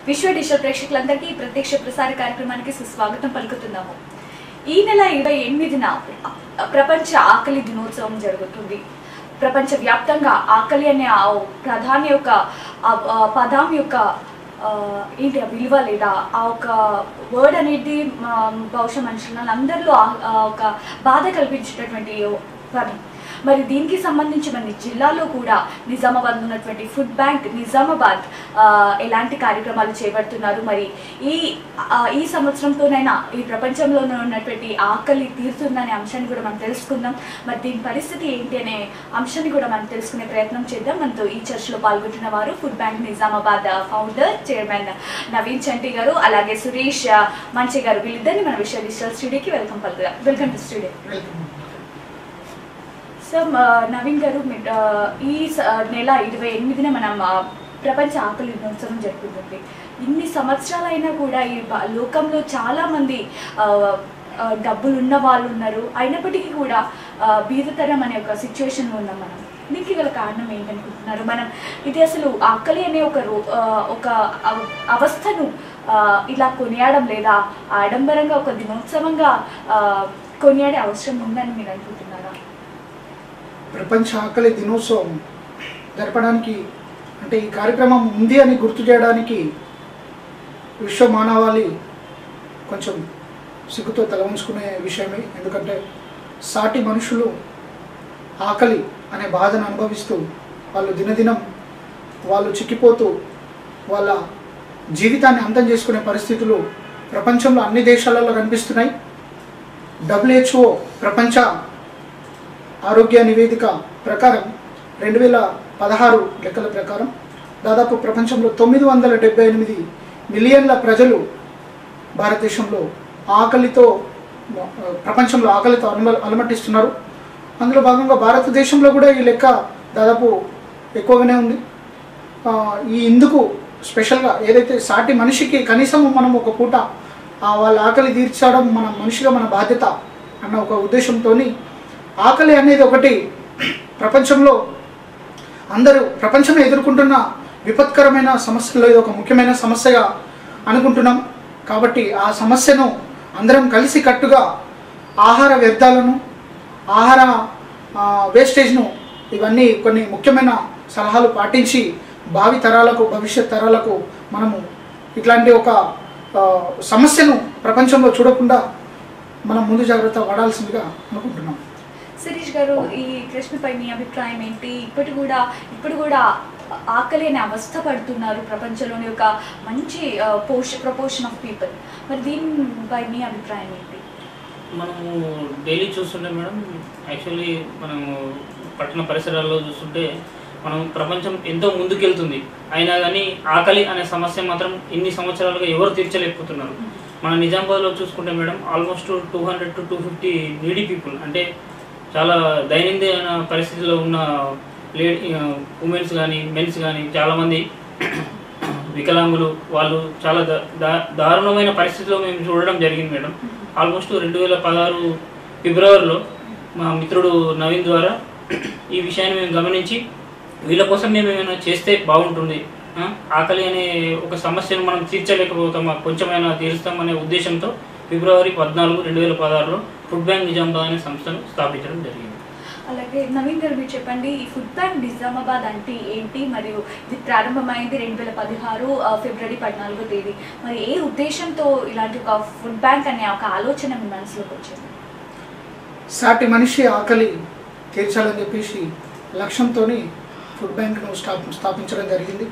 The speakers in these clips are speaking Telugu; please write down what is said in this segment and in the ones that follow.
విశ్వ డిజిటల్ ప్రేక్షకులందరికీ ఈ ప్రత్యక్ష ప్రసార కార్యక్రమానికి సుస్వాగతం పలుకుతున్నాము ఈ నెల ఇరవై ఎనిమిదిన ప్రపంచ ఆకలి దినోత్సవం జరుగుతుంది ప్రపంచ వ్యాప్తంగా ఆకలి అనే ఆ ప్రధాని యొక్క ఆ ఆ పదం యొక్క ఆ, ఏంటి ఆ విలువ లేదా ఆ ఒక వర్డ్ అనేది ఆ, బహుశా మనుషులను అందరిలో ఆ- ఆ ఒక బాధ కల్పించేటటువంటి పదం మరి దీనికి సంబంధించి మన జిల్లాలో కూడా నిజామాబాద్ ఉన్నటువంటి ఫుడ్ బ్యాంక్ నిజామాబాద్ ఆ, ఎలాంటి కార్యక్రమాలు చేపడుతున్నారు మరి ఈ ఆ, ఈ సంవత్సరంతోనైనా ఈ ప్రపంచంలోనే ఉన్నటువంటి ఆకలి తీరుతుందనే అంశాన్ని కూడా మనం తెలుసుకుందాం మరి దీని పరిస్థితి ఏంటి అనే అంశాన్ని కూడా మనం తెలుసుకునే ప్రయత్నం చేద్దాం మనతో ఈ చర్చలో పాల్గొంటున్న వారు food bank Nizamabad founder chairman Naveen Chanti garu అలాగే సురేష్ ఆ, మంచి గారు వీళ్ళిద్దరిని మన విషయ డిజిటల్ స్టూడియోకి వెల్కమ్ పలుకుదాం వెల్కమ్ టు స్టూడియో సో మ- నవీన్ గారు మీ- ఆ, ఈ స- నెల ఇరవై ఎనిమిదిన మనం ఆ, ప్రపంచ ఆకలి దినోత్సవం జరుపుకుంటుంది ఇన్ని సంవత్సరాలైనా కూడా ఈ బ- లోకంలో చాలా మంది ఆ, ఆ, డబ్బులు ఉన్న వాళ్ళు ఉన్నారు అయినప్పటికీ కూడా ఆ, బీదతరం అనే ఒక సిచ్యువేషన్లో ఉన్నాం మనం దీనికి గల కారణం ఏంటనుకుంటున్నారు మనం ఇది అసలు ఆకలి అనే ఒక రో- ఆ, ఒక అవ- అవస్థను ఆ, ఇలా కొనియాడడం లేదా ఆడంబరంగా ఒక దినోత్సవంగా ఆ, కొనియాడే అవసరం ఉందని మీరు అనుకుంటున్నారా ప్రపంచ ఆకలి దినోత్సవం జరపడానికి అంటే ఈ కార్యక్రమం ఉంది అని గుర్తు చేయడానికి విశ్వ మానవాళి కొంచెం సిగ్గుతో తల ఉంచుకునే విషయమే ఎందుకంటే సాటి మనుషులు ఆకలి అనే బాధను అనుభవిస్తూ వాళ్ళు దినదినం వాళ్ళు చిక్కిపోతూ వాళ్ళ జీవితాన్ని అంతం చేసుకునే పరిస్థితులు ప్రపంచంలో అన్ని దేశాలలో కనిపిస్తున్నాయి డబ్ల్యూహెచ్ఓ ప్రపంచ ఆరోగ్య నివేదిక ప్రకారం రెండు వేల పదహారు లెక్కల ప్రకారం దాదాపు ప్రపంచంలో తొమ్మిది వందల డెబ్బై ఎనిమిది మిలియన్ల ప్రజలు భారతదేశంలో ఆకలితో ఆ, ప్రపంచంలో ఆకలితో అనుమ అలమటిస్తున్నారు అందులో భాగంగా భారతదేశంలో కూడా ఈ లెక్క దాదాపు ఎక్కువగానే ఉంది ఆ, ఈ ఇందుకు స్పెషల్గా ఏదైతే సాటి మనిషికి కనీసం మనం ఒక పూట ఆ, వాళ్ళ ఆకలి తీర్చడం మన మనిషిగా మన బాధ్యత అన్న ఒక ఉద్దేశంతో ఆకలి అనేది ఒకటి ప్రపంచంలో అందరూ ప్రపంచం ఎదుర్కొంటున్న విపత్కరమైన సమస్యల్లో ఇది ఒక ముఖ్యమైన సమస్యగా అనుకుంటున్నాం కాబట్టి ఆ సమస్యను అందరం కలిసి కట్టుగా ఆహార వ్యర్థాలను ఆహార ఆ, వేస్టేజ్ను ఇవన్నీ కొన్ని ముఖ్యమైన సలహాలు పాటించి భావి తరాలకు భవిష్యత్ తరాలకు మనము ఇట్లాంటి ఒక ఆ, సమస్యను ప్రపంచంలో చూడకుండా మనం ముందు జాగ్రత్త పడాల్సిందిగా అనుకుంటున్నాం శిరీష్ గారు ఈ ప్రశ్నపై మీ అభిప్రాయం ఏంటి ఇప్పటి కూడా ఇప్పుడు కూడా ఆకలి అనే అవస్థ పడుతున్నారు ప్రపంచంలోని ఒక మంచి ఆ, పోష ప్రపోర్షన్ ఆఫ్ పీపుల్ మరి దీనిపై మీ అభిప్రాయం ఏంటి మనము డైలీ చూస్తుంటే మేడం యాక్చువల్లీ మనము పట్టణ పరిసరాల్లో చూస్తుంటే మనం ప్రపంచం ఎంతో ముందుకెళ్తుంది అయినా కానీ ఆకలి అనే సమస్య మాత్రం ఇన్ని సంవత్సరాలుగా ఎవరు తీర్చలేకపోతున్నారు మన నిజామాబాద్లో చూసుకుంటే madam almost two hundred to two fifty needy people అంటే చాలా దైనందిన పరిస్థితిలో ఉన్న లేడీ ఉమెన్స్ కానీ మెన్స్ కానీ చాలామంది వికలాంగులు వాళ్ళు చాలా దా- దా- దారుణమైన పరిస్థితిలో మేము చూడడం జరిగింది మేడం ఆల్మోస్ట్ రెండు వేల పదహారు ఫిబ్రవరిలో మా మిత్రుడు నవీన్ ద్వారా ఈ విషయాన్ని మేము గమనించి వీళ్ళ కోసం మేము ఏమైనా చేస్తే బాగుంటుంది ఆ, ఆకలి అనే ఒక సమస్యను మనం తీర్చలేకపోతామా కొంచెమైనా తీరుస్తాం అనే ఉద్దేశంతో ఫిబ్రవరి పద్నాలుగు రెండు వేల పదహారులో ఫుడ్ బ్యాంక్ నిజామాబాద్ అనే సంస్థను స్థాపించడం జరిగింది అలాగే నవీన్ గారు మీరు చెప్పండి ఈ ఫుడ్ బ్యాంక్ నిజామాబాద్ అంటే ఏంటి మరియు ఇది ప్రారంభమైంది రెండు వేల పదిహారు ఫిబ్రవరి పద్నాలుగో తేదీ మరి ఏ ఉద్దేశంతో ఇలాంటి ఒక ఫుడ్ బ్యాంక్ అనే ఒక ఆలోచన మీ మనసులోకి వచ్చింది సాటి మనిషి ఆకలి తీర్చాలని చెప్పేసి లక్ష్యంతో ఫుడ్ బ్యాంక్ను స్థాప స్థాపించడం జరిగింది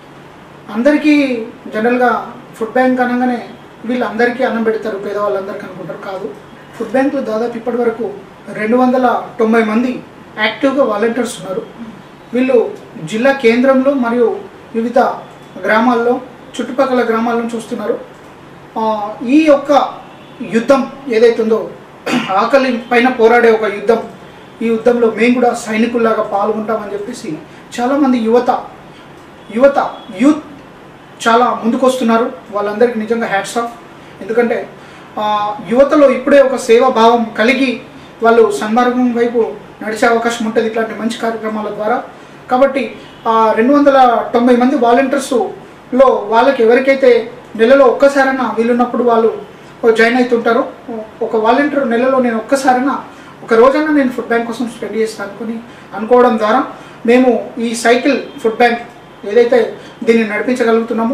అందరికీ జనరల్గా ఫుడ్ బ్యాంక్ అనగానే వీళ్ళందరికీ అన్నం పెడతారు పేదవాళ్ళందరికీ అనుకుంటారు కాదు ఫుడ్ బ్యాంకులో దాదాపు ఇప్పటి వరకు రెండు వందల తొంభై మంది యాక్టివ్గా వాలంటీర్స్ ఉన్నారు వీళ్ళు జిల్లా కేంద్రంలో మరియు వివిధ గ్రామాల్లో చుట్టుపక్కల గ్రామాలను చూస్తున్నారు ఆ, ఈ యొక్క యుద్ధం ఏదైతే ఉందో ఆకలి పైన పోరాడే ఒక యుద్ధం ఈ యుద్ధంలో మేము కూడా సైనికుల్లాగా పాల్గొంటామని చెప్పేసి చాలామంది యువత యువత యూత్ చాలా ముందుకొస్తున్నారు వాళ్ళందరికీ నిజంగా హ్యాట్స్ ఆఫ్ ఎందుకంటే ఆ, యువతలో ఇప్పుడే ఒక సేవా భావం కలిగి వాళ్ళు సన్మార్గం వైపు నడిచే అవకాశం ఉంటుంది ఇట్లాంటి మంచి కార్యక్రమాల ద్వారా కాబట్టి రెండు వందల తొంభై మంది వాలంటీర్స్ లో వాళ్ళకి ఎవరికైతే నెలలో ఒక్కసారైనా వీలున్నప్పుడు వాళ్ళు జాయిన్ అవుతుంటారో ఒక వాలంటీర్ నెలలో నేను ఒక్కసారైనా ఒక రోజైనా నేను ఫుడ్ బ్యాంక్ కోసం స్పెండ్ చేస్తాను అనుకుని అనుకోవడం ద్వారా మేము ఈ సైకిల్ ఫుడ్ బ్యాంక్ ఏదైతే దీన్ని నడిపించగలుగుతున్నామో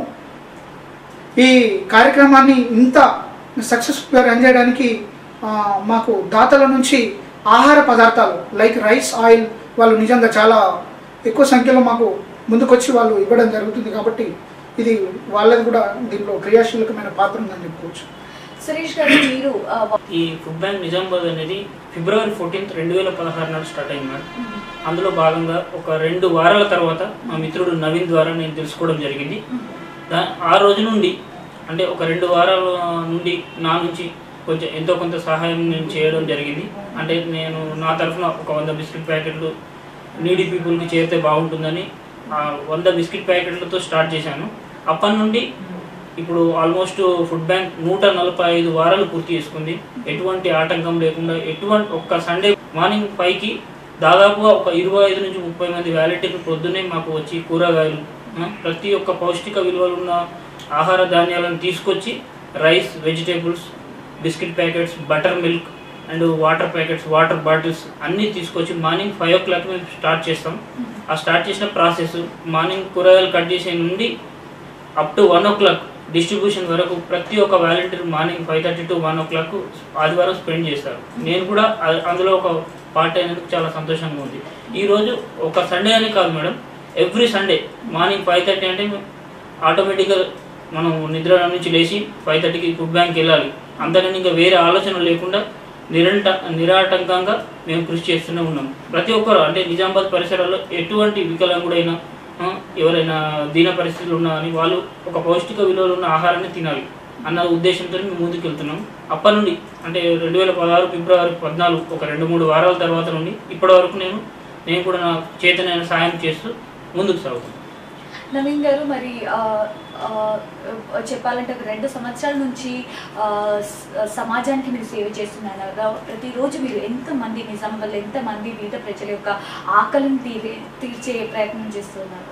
ఈ కార్యక్రమాన్ని ఇంత సక్సెస్ఫుల్గా రన్ చేయడానికి ఆ, మాకు దాతల నుంచి ఆహార పదార్థాలు లైక్ రైస్ ఆయిల్ వాళ్ళు నిజంగా చాలా ఎక్కువ సంఖ్యలో మాకు ముందుకొచ్చి వాళ్ళు ఇవ్వడం జరుగుతుంది కాబట్టి ఇది వాళ్ళది కూడా దీంట్లో క్రియాశీలకమైన పాత్ర ఉందని చెప్పుకోవచ్చు సురేష్ గారు మీరు ఆ, ఈ ఫుడ్ బ్యాంక్ నిజామాబాద్ అనేది ఫిబ్రవరి ఫోర్టీన్త్ రెండు వేల పదహారు నాడు స్టార్ట్ అయింది మేడం అందులో భాగంగా ఒక రెండు వారాల తర్వాత మా మిత్రుడు నవీన్ ద్వారా నేను తెలుసుకోవడం జరిగింది దా- ఆ రోజు నుండి అంటే ఒక రెండు వారాల నుండి నా నుంచి కొంచెం ఎంతో కొంత సహాయం నేను చేయడం జరిగింది అంటే నేను నా తరఫున ఒక వంద బిస్కెట్ ప్యాకెట్లు నీడీ పీపుల్కి చేరితే బాగుంటుందని ఆ వంద బిస్కెట్ ప్యాకెట్లతో స్టార్ట్ చేశాను అప్పటి నుండి ఇప్పుడు ఆల్మోస్ట్ ఫుడ్ బ్యాంక్ నూట నలభై ఐదు వారాలు పూర్తి చేసుకుంది ఎటువంటి ఆటంకం లేకుండా ఎటువంటి ఒక్క సండే మార్నింగ్ ఫైవ్కి దాదాపుగా ఒక ఇరవై ఐదు నుంచి ముప్పై మంది వ్యాలంటీర్లు పొద్దున్నే మాకు వచ్చి కూరగాయలు ఆ, ప్రతి ఒక్క పౌష్టిక విలువలు ఉన్న ఆహార ధాన్యాలను తీసుకొచ్చి rice vegetables biscuit packets butter milk and water packets water bottles అన్నీ తీసుకొచ్చి మార్నింగ్ ఫైవ్ ఓ క్లాక్ మేము స్టార్ట్ చేస్తాం ఆ స్టార్ట్ చేసిన ప్రాసెస్ మార్నింగ్ కూరగాయలు కట్ చేసే నుండి up to one o'clock distribution వరకు ప్రతి ఒక్క volunteer morning five thirty to one o'clock ఆదివారం స్పెండ్ చేస్తారు నేను కూడా అ- అందులో ఒక పార్ట్ అయినందుకు చాలా సంతోషంగా ఉంది ఈ రోజు ఒక సండే అని కాదు madam every Sunday morning five thirty అంటే ఆటోమేటిక్గా మనం నిద్ర నుంచి లేచి ఫైవ్ థర్టీకి ఫుడ్ బ్యాంక్కి వెళ్ళాలి అంతకని ఇంకా వేరే ఆలోచన లేకుండా నిరంట నిరాటంకంగా మేము కృషి చేస్తూనే ఉన్నాం ప్రతి ఒక్కరు అంటే నిజామాబాద్ పరిసరాల్లో ఎటువంటి వికలాంగుడైనా ఆ, ఎవరైనా దీన పరిస్థితులు ఉన్నా అని వాళ్ళు ఒక పౌష్టిక విలువలు ఉన్న ఆహారాన్ని తినాలి అన్న ఉద్దేశంతో మేము ముందుకు వెళ్తున్నాం అప్పటి నుండి అంటే రెండు వేల పదహారు ఫిబ్రవరి పద్నాలుగు ఒక రెండు మూడు వారాల తర్వాత నుండి ఇప్పటి వరకు నేను నేను కూడా నా చేతనైన సాయం చేస్తూ ముందుకు సాగుతాను నవీన్ గారు మరి ఆ, ఆ, చెప్పాలంటే ఒక రెండు సంవత్సరాల నుంచి ఆ, స- సమాజానికి మీరు సేవ చేస్తున్నారు కదా ప్రతిరోజు మీరు ఎంతమంది నిజామాబాద్లో ఎంతమంది బీద ప్రజల యొక్క ఆకలిని తీరే తీర్చే ప్రయత్నం చేస్తున్నారు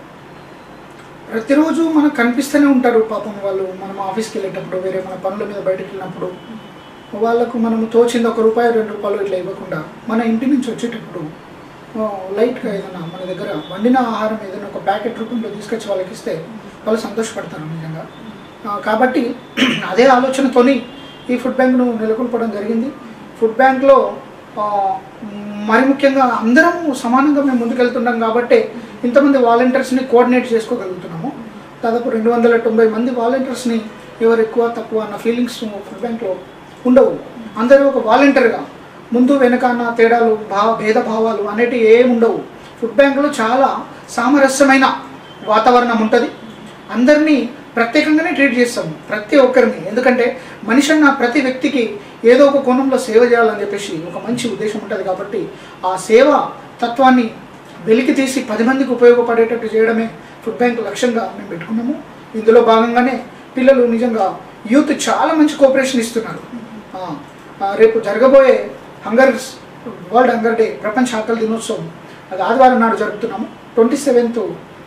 ప్రతిరోజు మనకు కనిపిస్తూనే ఉంటారు పాపం వాళ్ళు మనం ఆఫీస్కి వెళ్ళేటప్పుడు వేరే మన పనుల మీద బయటకు వెళ్ళినప్పుడు వాళ్ళకు మనము తోచింది ఒక రూపాయి రెండు రూపాయలు ఇట్లా ఇవ్వకుండా మన ఇంటి నుంచి వచ్చేటప్పుడు ఆ, లైట్గా ఏదైనా మన దగ్గర వండిన ఆహారం ఏదైనా ఒక ప్యాకెట్ రూపంలో తీసుకొచ్చి వాళ్ళకి ఇస్తే వాళ్ళు సంతోషపడతారు నిజంగా ఆ, కాబట్టి అదే ఆలోచనతోని ఈ ఫుడ్ బ్యాంక్ను నెలకొల్పడం జరిగింది ఫుడ్ బ్యాంక్లో ఆ, మరి ముఖ్యంగా అందరం సమానంగా మేము ముందుకెళ్తున్నాం కాబట్టి ఇంతమంది వాలంటీర్స్ని కోఆర్డినేట్ చేసుకోగలుగుతున్నాము దాదాపు రెండు వందల తొంభై మంది వాలంటీర్స్ని ఎవరు ఎక్కువ తక్కువ అన్న ఫీలింగ్స్ ఫుడ్ బ్యాంక్లో ఉండవు అందరూ ఒక వాలంటీర్గా ముందు వెనక అన్న తేడాలు భా భేదభావాలు అనేటివి ఏమి ఉండవు ఫుడ్ బ్యాంకులో చాలా సామరస్యమైన వాతావరణం ఉంటుంది అందరినీ ప్రత్యేకంగానే ట్రీట్ చేస్తాము ప్రతి ఒక్కరిని ఎందుకంటే మనిషి అన్న ప్రతి వ్యక్తికి ఏదో ఒక కోణంలో సేవ చేయాలని చెప్పేసి ఒక మంచి ఉద్దేశం ఉంటుంది కాబట్టి ఆ సేవ తత్వాన్ని వెలికి తీసి పది మందికి ఉపయోగపడేటట్టు చేయడమే ఫుడ్ బ్యాంక్ లక్ష్యంగా మేము పెట్టుకున్నాము ఇందులో భాగంగానే పిల్లలు నిజంగా యూత్ చాలా మంచి కోఆపరేషన్ ఇస్తున్నారు ఆ, ఆ, రేపు జరగబోయే హంగర్ వరల్డ్ హంగర్ డే ప్రపంచ ఆకలి దినోత్సవం అది ఆదివారం నాడు జరుపుతున్నాము ట్వంటీ సెవెంత్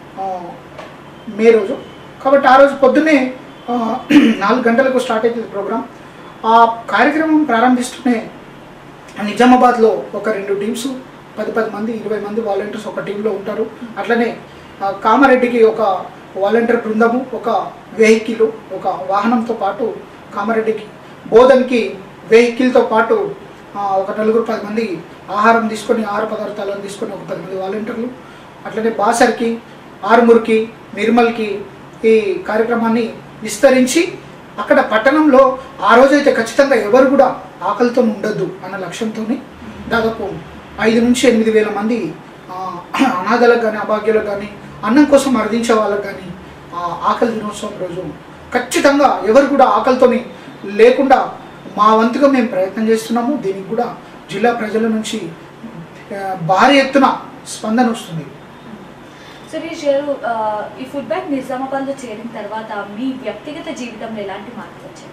మే రోజు కాబట్టి ఆ రోజు పొద్దున్నే ఆ, నాలుగు గంటలకు స్టార్ట్ అవుతుంది ప్రోగ్రామ్ ఆ కార్యక్రమం ప్రారంభిస్తూనే నిజామాబాద్లో ఒక రెండు టీమ్స్ పది పది మంది ఇరవై మంది వాలంటీర్స్ ఒక టీంలో ఉంటారు అట్లనే ఆ, కామారెడ్డికి ఒక వాలంటీర్ బృందము ఒక వెహికల్ ఒక వాహనంతో పాటు కామారెడ్డికి బోధన్కి వెహికల్తో పాటు ఆ, ఒక నలుగురు పది మంది ఆహారం తీసుకొని ఆహార పదార్థాలను తీసుకొని ఒక పది మంది వాలంటీర్లు అట్లనే బాసర్కి ఆరుమూర్కి నిర్మల్కి ఈ కార్యక్రమాన్ని విస్తరించి అక్కడ పట్టణంలో ఆ రోజైతే ఖచ్చితంగా ఎవరు కూడా ఆకలితో ఉండొద్దు అన్న లక్ష్యంతో దాదాపు ఐదు నుంచి ఎనిమిది వేల మంది ఆ, అనాథలకు కానీ అభాగ్యులకు కానీ అన్నం కోసం అర్థించే వాళ్ళకి కానీ ఆ ఆకలి దినోత్సవం రోజు ఖచ్చితంగా ఎవరు కూడా ఆకలితోని లేకుండా మా వంతుగా మేము ప్రయత్నం చేస్తున్నాము దీనికి కూడా జిల్లా ప్రజల నుంచి ఆ, భారీ ఎత్తున స్పందన వస్తుంది సురేష్ గారు ఆ, ఈ ఫుడ్ బ్యాంక్ నిజామాబాద్లో చేరిన తర్వాత మీ వ్యక్తిగత జీవితంలో ఎలాంటి మార్పులు వచ్చాయి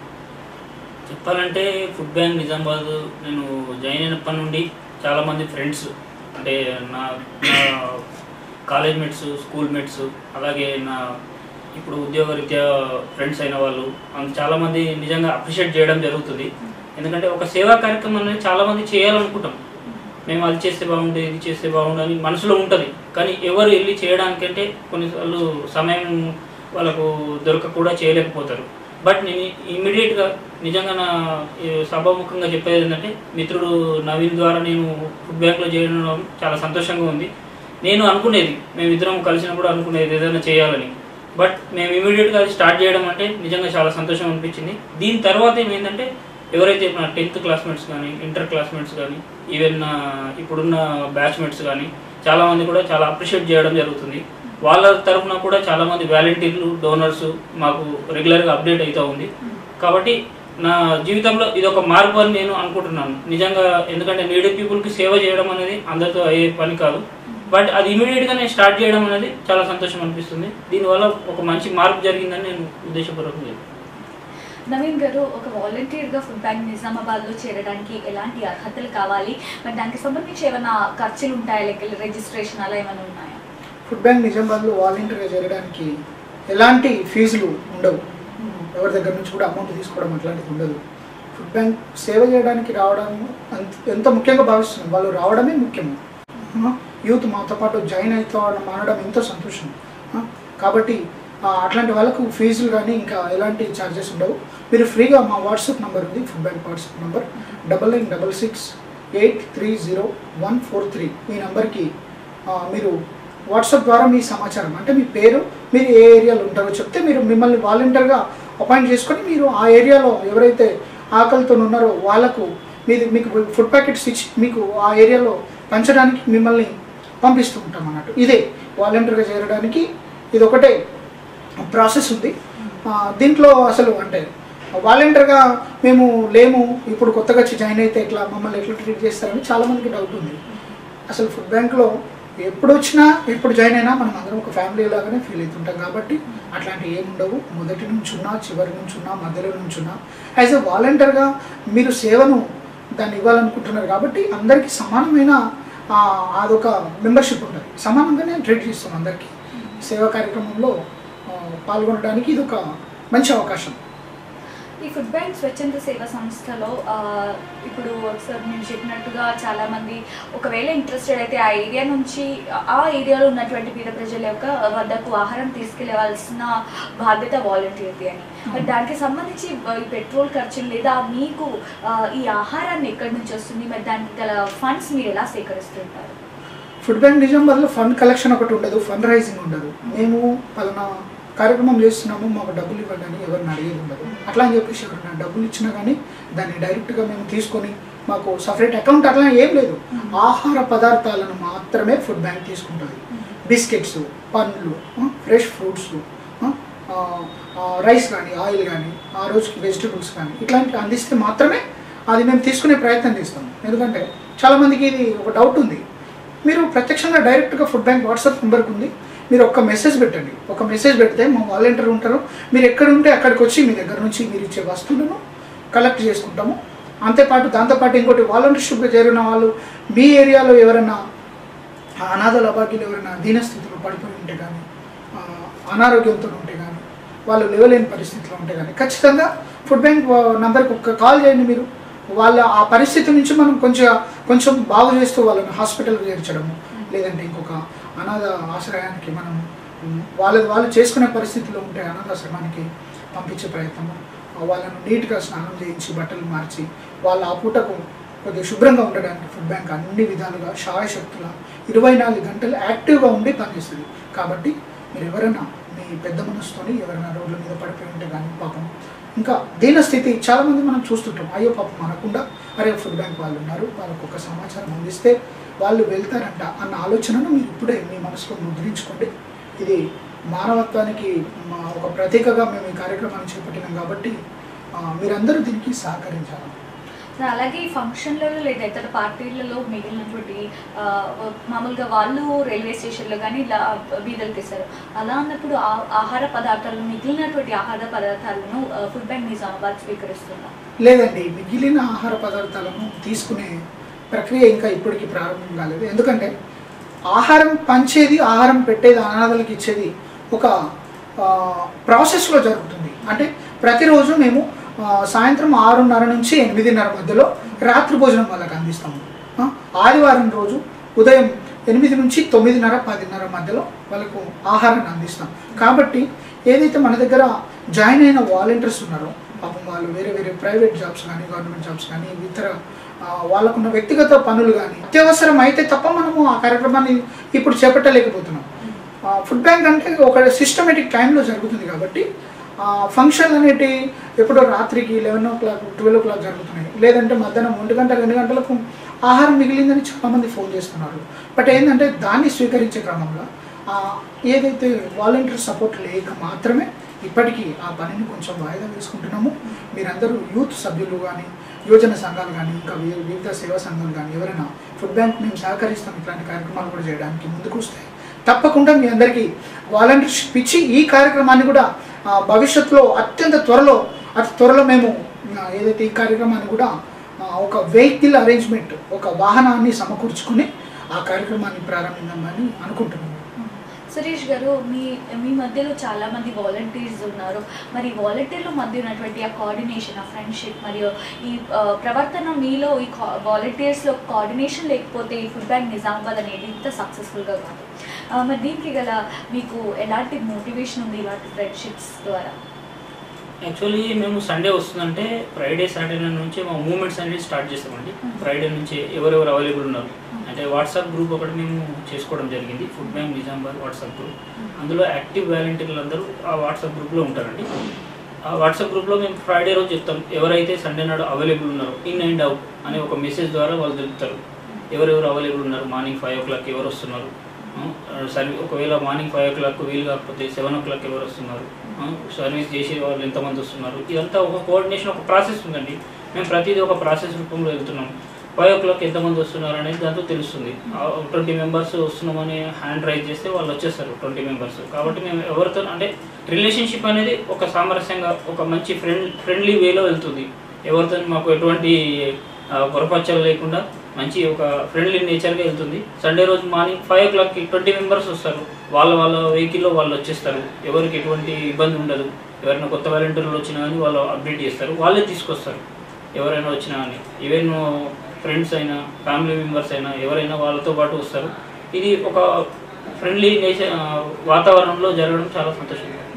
చెప్పాలంటే ఫుడ్ బ్యాంక్ నిజామాబాద్ నేను జాయిన్ అయినప్పటి నుండి చాలామంది ఫ్రెండ్స్ అంటే నా నా కాలేజ్ మేట్స్ స్కూల్ మేట్స్ అలాగే నా ఇప్పుడు ఉద్యోగరీత్యా ఫ్రెండ్స్ అయిన వాళ్ళు అంత చాలా మంది నిజంగా అప్రిషియేట్ చేయడం జరుగుతుంది ఎందుకంటే ఒక సేవా కార్యక్రమం అనేది చాలా మంది చేయాలనుకుంటాం మేము అది చేస్తే బాగుండు ఇది చేస్తే బాగుండు అని మనసులో ఉంటుంది కానీ ఎవరు వెళ్ళి చేయడానికంటే కొన్నిసార్లు సమయం వాళ్ళకు దొరక కూడా చేయలేకపోతారు బట్ నేను ఇమ్మీడియట్గా నిజంగా నా ఈ సభాముఖంగా చెప్పేది ఏంటంటే మిత్రుడు నవీన్ ద్వారా నేను ఫుడ్ బ్యాంక్లో చేయడం చాలా సంతోషంగా ఉంది నేను అనుకునేది మేమిద్దరం కలిసినప్పుడు అనుకునేది ఏదైనా చేయాలని బట్ మేము ఇమీడియట్గా అది స్టార్ట్ చేయడం అంటే నిజంగా చాలా సంతోషం అనిపించింది దీని తర్వాత ఏమైందంటే ఎవరైతే నా టెన్త్ క్లాస్మేట్స్ కానీ ఇంటర్ క్లాస్మేట్స్ కానీ ఈవెన్ నా ఇప్పుడున్న బ్యాచ్మేట్స్ కానీ చాలా మంది కూడా చాలా అప్రిషియేట్ చేయడం జరుగుతుంది వాళ్ళ తరఫున కూడా చాలా మంది వాలంటీర్లు డోనర్స్ మాకు రెగ్యులర్గా అప్డేట్ అవుతూ ఉంది కాబట్టి నా జీవితంలో ఇది ఒక మార్పు అని నేను అనుకుంటున్నాను నిజంగా ఎందుకంటే నీడీ పీపుల్కి సేవ చేయడం అనేది అందరితో అయ్యే పని కాదు బట్ అది ఇమీడియట్గా నేను స్టార్ట్ చేయడం అనేది చాలా సంతోషం అనిపిస్తుంది దీనివల్ల ఒక మంచి మార్పు జరిగిందని నేను ఉద్దేశపూర్వకంగా చెప్తున్నాను. నవీన్ గారు ఒక వాలంటీర్గా ఫుడ్ బ్యాంక్ నిజామాబాద్లో చేరడానికి ఎలాంటి అర్హతలు కావాలి మరి దానికి సంబంధించి ఏమైనా ఖర్చులు ఉంటాయా లెక్క రిజిస్ట్రేషన్ అలా ఏమైనా ఉన్నాయా ఫుడ్ బ్యాంక్ నిజామాబాద్లో వాలంటీర్గా చేరడానికి ఎలాంటి ఫీజులు ఉండవు ఎవరి దగ్గర నుంచి కూడా అమౌంట్ తీసుకోవడం అట్లాంటిది ఉండదు ఫుడ్ బ్యాంక్ సేవ చేయడానికి రావడం అంత- ఎంత ముఖ్యంగా భావిస్తున్నాం వాళ్ళు రావడమే ముఖ్యము ఆ, యూత్ మాతో పాటు జాయిన్ అవుతా మానడం ఎంతో సంతోషం ఆ, కాబట్టి ఆ, అట్లాంటి వాళ్ళకు ఫీజులు కానీ ఇంకా ఎలాంటి ఛార్జెస్ ఉండవు మీరు ఫ్రీగా మా వాట్సాప్ నెంబర్ ఉంది food bank WhatsApp number double nine double six eight three zero one four three ఈ నెంబర్కి ఆ, మీరు వాట్సాప్ ద్వారా మీ సమాచారం అంటే మీ పేరు మీరు ఏ ఏరియాలో ఉంటారో చెప్తే మీరు మిమ్మల్ని వాలంటీర్గా అపాయింట్ చేసుకొని మీరు ఆ ఏరియాలో ఎవరైతే ఆకలితో ఉన్నారో వాళ్ళకు మీది మీకు ఫుడ్ ప్యాకెట్స్ ఇచ్చి మీకు ఆ ఏరియాలో పంచడానికి మిమ్మల్ని పంపిస్తూ ఉంటాం అన్నట్టు ఇదే వాలంటీర్గా చేరడానికి ఇది ఒకటే ప్రాసెస్ ఉంది ఆ, దీంట్లో అసలు అంటే వాలంటీర్గా మేము లేము ఇప్పుడు కొత్తగా వచ్చి జాయిన్ అయితే ఎట్లా మమ్మల్ని ఎట్లా ట్రీట్ చేస్తారని చాలామందికి డౌట్ ఉంది అసలు ఫుడ్ బ్యాంక్లో ఎప్పుడు వచ్చినా ఎప్పుడు జాయిన్ అయినా మనం అందరం ఒక ఫ్యామిలీ లాగానే ఫీల్ అవుతుంటాం కాబట్టి అట్లాంటివి ఏమి ఉండవు మొదటి నుంచి ఉన్నా చివరి నుంచి ఉన్నా మధ్యలో నుంచి ఉన్నా యాజ్ ఎ వాలంటీర్గా మీరు సేవను దాన్ని ఇవ్వాలనుకుంటున్నారు కాబట్టి అందరికీ సమానమైన ఆ, అదొక మెంబర్షిప్ ఉంటుంది సమానంగానే ట్రీట్ చేస్తాం అందరికీ సేవా కార్యక్రమంలో ఆ, పాల్గొనడానికి ఇది ఒక మంచి అవకాశం ఈ ఫుడ్ బ్యాంక్ స్వచ్ఛంద సేవా సంస్థలో ఆ, ఇప్పుడు సార్ మీరు చెప్పినట్టుగా చాలా మంది ఒకవేళ ఇంట్రెస్టెడ్ అయితే ఆ ఏరియా నుంచి ఆ ఏరియాలో ఉన్నటువంటి పేద ప్రజల యొక్క వద్దకు ఆహారం తీసుకెళ్లవలసిన బాధ్యత వాలంటీర్ది అని మరి దానికి సంబంధించి ఈ పెట్రోల్ ఖర్చులు లేదా మీకు ఆ, ఈ ఆహారాన్ని ఎక్కడి నుంచి వస్తుంది మరి దానికి గల ఫండ్స్ మీరు ఎలా సేకరిస్తుంటారు ఫుడ్ బ్యాంక్ నిజామాబాద్లో ఫండ్ కలెక్షన్ ఒకటి ఉండదు ఫండ్ రైజింగ్ ఉండదు మేము పలానా కార్యక్రమం చేస్తున్నాము మాకు డబ్బులు ఇవ్వండి అని ఎవరిని అడిగేది ఉండదు అట్లా అని చెప్పేసి ఎవరైనా డబ్బులు ఇచ్చినా కానీ దాన్ని డైరెక్ట్గా మేము తీసుకొని మాకు సపరేట్ అకౌంట్ అట్లా ఏం లేదు ఆహార పదార్థాలను మాత్రమే ఫుడ్ బ్యాంక్ తీసుకుంటుంది బిస్కెట్స్ పండ్లు ఫ్రెష్ ఫ్రూట్స్ రైస్ కానీ ఆయిల్ కానీ ఆ రోజుకి వెజిటబుల్స్ కానీ ఇట్లాంటివి అందిస్తే మాత్రమే అది మేము తీసుకునే ప్రయత్నం చేస్తాం ఎందుకంటే చాలామందికి ఇది ఒక డౌట్ ఉంది మీరు ప్రత్యక్షంగా డైరెక్ట్గా ఫుడ్ బ్యాంక్ వాట్సాప్ నెంబర్కి ఉంది మీరు ఒక్క మెసేజ్ పెట్టండి ఒక మెసేజ్ పెడితే మా వాలంటీర్ ఉంటారు మీరు ఎక్కడ ఉంటే అక్కడికి వచ్చి మీ దగ్గర నుంచి మీరు ఇచ్చే వస్తువులను కలెక్ట్ చేసుకుంటాము అంతేపాటు దాంతోపాటు ఇంకోటి వాలంటీర్షిప్గా చేరిన వాళ్ళు మీ ఏరియాలో ఎవరైనా అనాథల అభాగ్యులు ఎవరైనా దీనస్థితిలో పడిపోయి ఉంటే కానీ ఆ, అనారోగ్యంతో ఉంటే కానీ వాళ్ళు లేవలేని పరిస్థితిలో ఉంటే కానీ ఖచ్చితంగా ఫుడ్ బ్యాంక్ నంబర్కి ఒక కాల్ చేయండి మీరు వాళ్ళ ఆ పరిస్థితి నుంచి మనం కొంచెం కొంచెం బాగు చేస్తూ వాళ్ళని హాస్పిటల్కి చేర్చడము లేదంటే ఇంకొక అనాథ ఆశ్రయానికి మనం ఉమ్, వాళ్ళ వాళ్ళు చేసుకునే పరిస్థితిలో ఉంటే అనాథాశ్రమానికి పంపించే ప్రయత్నము ఆ, వాళ్ళను నీట్గా స్నానం చేయించి బట్టలు మార్చి వాళ్ళ ఆ పూటకు కొద్దిగా శుభ్రంగా ఉండడానికి ఫుడ్ బ్యాంక్ అన్ని విధాలుగా శాయశక్తుల ఇరవై నాలుగు గంటలు యాక్టివ్గా ఉండి పనిచేస్తుంది కాబట్టి మీరు ఎవరైనా మీ పెద్ద మనసుతోని ఎవరైనా రోడ్ల మీద పడిపోయి ఉంటే కానీ పాపం ఇంకా దీన స్థితి చాలామంది మనం చూస్తుంటాం అయ్యో పాపం అనకుండా అరే ఫుడ్ బ్యాంక్ వాళ్ళు ఉన్నారు వాళ్ళకు ఒక సమాచారం అందిస్తే వాళ్ళు వెళ్తారంట అన్న ఆలోచనను మీరు ఇప్పుడే మీ మనసులో ముద్రించుకోండి ఇది మానవత్వానికి మా ఒక ప్రతీకగా మేము ఈ కార్యక్రమాన్ని చేపట్టినాం కాబట్టి ఆ, మీరందరూ దీనికి సహకరించాలి సో అలాగే ఈ ఫంక్షన్లలో లేదా ఇతర పార్టీలలో మిగిలినటువంటి ఆ, మామూలుగా వాళ్ళు రైల్వే స్టేషన్లో కానీ ఇలా బీదలు తీస్తారు అలా అన్నప్పుడు ఆ- ఆహార పదార్థాలను మిగిలినటువంటి ఆహార పదార్థాలను ఆ, ఫుడ్ బ్యాంక్ నిజామాబాద్ స్వీకరిస్తున్నారు లేదండి మిగిలిన ఆహార పదార్థాలను తీసుకునే ప్రక్రియ ఇంకా ఇప్పటికీ ప్రారంభం కాలేదు ఎందుకంటే ఆహారం పంచేది ఆహారం పెట్టేది అనాథలకు ఇచ్చేది ఒక ఆ, ప్రాసెస్లో జరుగుతుంది అంటే ప్రతిరోజు మేము ఆ, సాయంత్రం ఆరున్నర నుంచి ఎనిమిదిన్నర మధ్యలో రాత్రి భోజనం వాళ్ళకి అందిస్తాము ఆ, ఆదివారం రోజు ఉదయం ఎనిమిది నుంచి తొమ్మిదిన్నర పదిన్నర మధ్యలో వాళ్ళకు ఆహారాన్ని అందిస్తాం కాబట్టి ఏదైతే మన దగ్గర జాయిన్ అయిన వాలంటీర్స్ ఉన్నారో పాపం వాళ్ళు వేరే వేరే ప్రైవేట్ జాబ్స్ కానీ గవర్నమెంట్ జాబ్స్ కానీ ఇతర ఆ, వాళ్ళకున్న వ్యక్తిగత పనులు కానీ అత్యవసరం అయితే తప్ప మనము ఆ కార్యక్రమాన్ని ఇప్పుడు చేపట్టలేకపోతున్నాం ఆ, ఫుడ్ బ్యాంక్ అంటే ఒక సిస్టమేటిక్ టైంలో జరుగుతుంది కాబట్టి ఆ, ఫంక్షన్ అనేటి ఎప్పుడో రాత్రికి eleven o'clock twelve o'clock జరుగుతున్నాయి లేదంటే మధ్యాహ్నం ఒంటి గంట రెండు గంటలకు ఆహారం మిగిలిందని చాలామంది ఫోన్ చేస్తున్నారు బట్ ఏంటంటే దాన్ని స్వీకరించే క్రమంలో ఆ, ఏదైతే వాలంటీర్ సపోర్ట్ లేక మాత్రమే ఇప్పటికీ ఆ పనిని కొంచెం వాయిదా వేసుకుంటున్నాము మీరందరూ యూత్ సభ్యులు కానీ యువజన సంఘాలు కానీ ఇంకా వి- వివిధ సేవా సంఘాలు కానీ ఎవరైనా ఫుడ్ బ్యాంక్ మేము సహకరిస్తాం ఇట్లాంటి కార్యక్రమాలు కూడా చేయడానికి ముందుకు వస్తాయి తప్పకుండా మీ అందరికీ వాలంటీర్షిప్ ఇచ్చి ఈ కార్యక్రమాన్ని కూడా ఆ, భవిష్యత్తులో అత్యంత త్వరలో అతి త్వరలో మేము ఆ, ఏదైతే ఈ కార్యక్రమాన్ని కూడా ఆ, ఒక వెహికల్ అరేంజ్మెంట్ ఒక వాహనాన్ని సమకూర్చుకుని ఆ కార్యక్రమాన్ని ప్రారంభించామని అనుకుంటున్నాము సురేష్ గారు మీ మీ మధ్యలో చాలా మంది వాలంటీర్స్ ఉన్నారు మరి వాలంటీర్ల మధ్య ఉన్నటువంటి ఆ కోఆర్డినేషన్ ఆ ఫ్రెండ్షిప్ మరియు ఈ ఆ, ప్రవర్తన మీలో ఈ వాలంటీర్స్లో కోఆర్డినేషన్ లేకపోతే ఈ ఫుడ్ బ్యాంక్ నిజామాబాద్ అనేది ఇంత సక్సెస్ఫుల్గా కాదు ఆ, మరి దీనికి గల మీకు ఎలాంటి మోటివేషన్ ఉంది ఇలాంటి ఫ్రెండ్షిప్స్ ద్వారా యాక్చువల్లీ మేము సండే వస్తుందంటే ఫ్రైడే సాటర్డే నుంచి మా మూమెంట్స్ అనేది స్టార్ట్ చేస్తామండి Hmm. ఫ్రైడే నుంచి ఎవరెవరు అవైలబుల్ ఉన్నారు అంటే వాట్సాప్ గ్రూప్ ఒకటి మేము చేసుకోవడం జరిగింది food bank Nizamabad WhatsApp group అందులో యాక్టివ్ వాలంటీర్లు అందరూ ఆ వాట్సాప్ గ్రూప్లో ఉంటారండి ఆ వాట్సాప్ గ్రూప్లో మేము ఫ్రైడే రోజు చెప్తాం ఎవరైతే సండే నాడు అవైలబుల్ ఉన్నారో ఇన్ అండ్ అవుట్ అనే ఒక మెసేజ్ ద్వారా వాళ్ళు తెలుపుతారు ఎవరెవరు అవైలబుల్ ఉన్నారు మార్నింగ్ ఫైవ్ ఓ క్లాక్ ఎవరు వస్తున్నారు సర్వీ ఒకవేళ మార్నింగ్ ఫైవ్ ఓ క్లాక్ వీలు కాకపోతే సెవెన్ ఓ క్లాక్ ఎవరు వస్తున్నారు ఆ, సర్వీస్ చేసే వాళ్ళు ఎంతమంది వస్తున్నారు ఇదంతా ఒక కోఆర్డినేషన్ ఒక ప్రాసెస్ ఉందండి మేము ప్రతిదీ ఒక ప్రాసెస్ రూపంలో వెళ్తున్నాం ఫైవ్ ఓ క్లాక్ ఎంతమంది వస్తున్నారు అనేది దాంతో తెలుస్తుంది ట్వంటీ మెంబర్స్ వస్తున్నామని హ్యాండ్ రైజ్ చేస్తే వాళ్ళు వచ్చేస్తారు ట్వంటీ మెంబర్స్ కాబట్టి మేము ఎవరితో అంటే రిలేషన్షిప్ అనేది ఒక సామరస్యంగా ఒక మంచి ఫ్రెండ్ ఫ్రెండ్లీ వేలో వెళ్తుంది ఎవరితో మాకు ఎటువంటి ఆ, పొరపచ్చలు లేకుండా మంచి ఒక ఫ్రెండ్లీ నేచర్గా వెళ్తుంది సండే రోజు మార్నింగ్ ఫైవ్ ఓ క్లాక్కి ట్వంటీ మెంబర్స్ వస్తారు వాళ్ళ వాళ్ళ వెహికల్లో వాళ్ళు వచ్చేస్తారు ఎవరికి ఎటువంటి ఇబ్బంది ఉండదు ఎవరైనా కొత్త వాలంటీర్లు వచ్చినా కానీ వాళ్ళు అప్డేట్ చేస్తారు వాళ్ళే తీసుకొస్తారు ఎవరైనా వచ్చినా కానీ ఈవెన్ ఫ్రెండ్స్ అయినా ఫ్యామిలీ మెంబర్స్ అయినా ఎవరైనా వాళ్ళతో పాటు వస్తారు ఇది ఒక ఫ్రెండ్లీ నేచర్ వాతావరణంలో జరగడం చాలా సంతోషంగా ఉంది.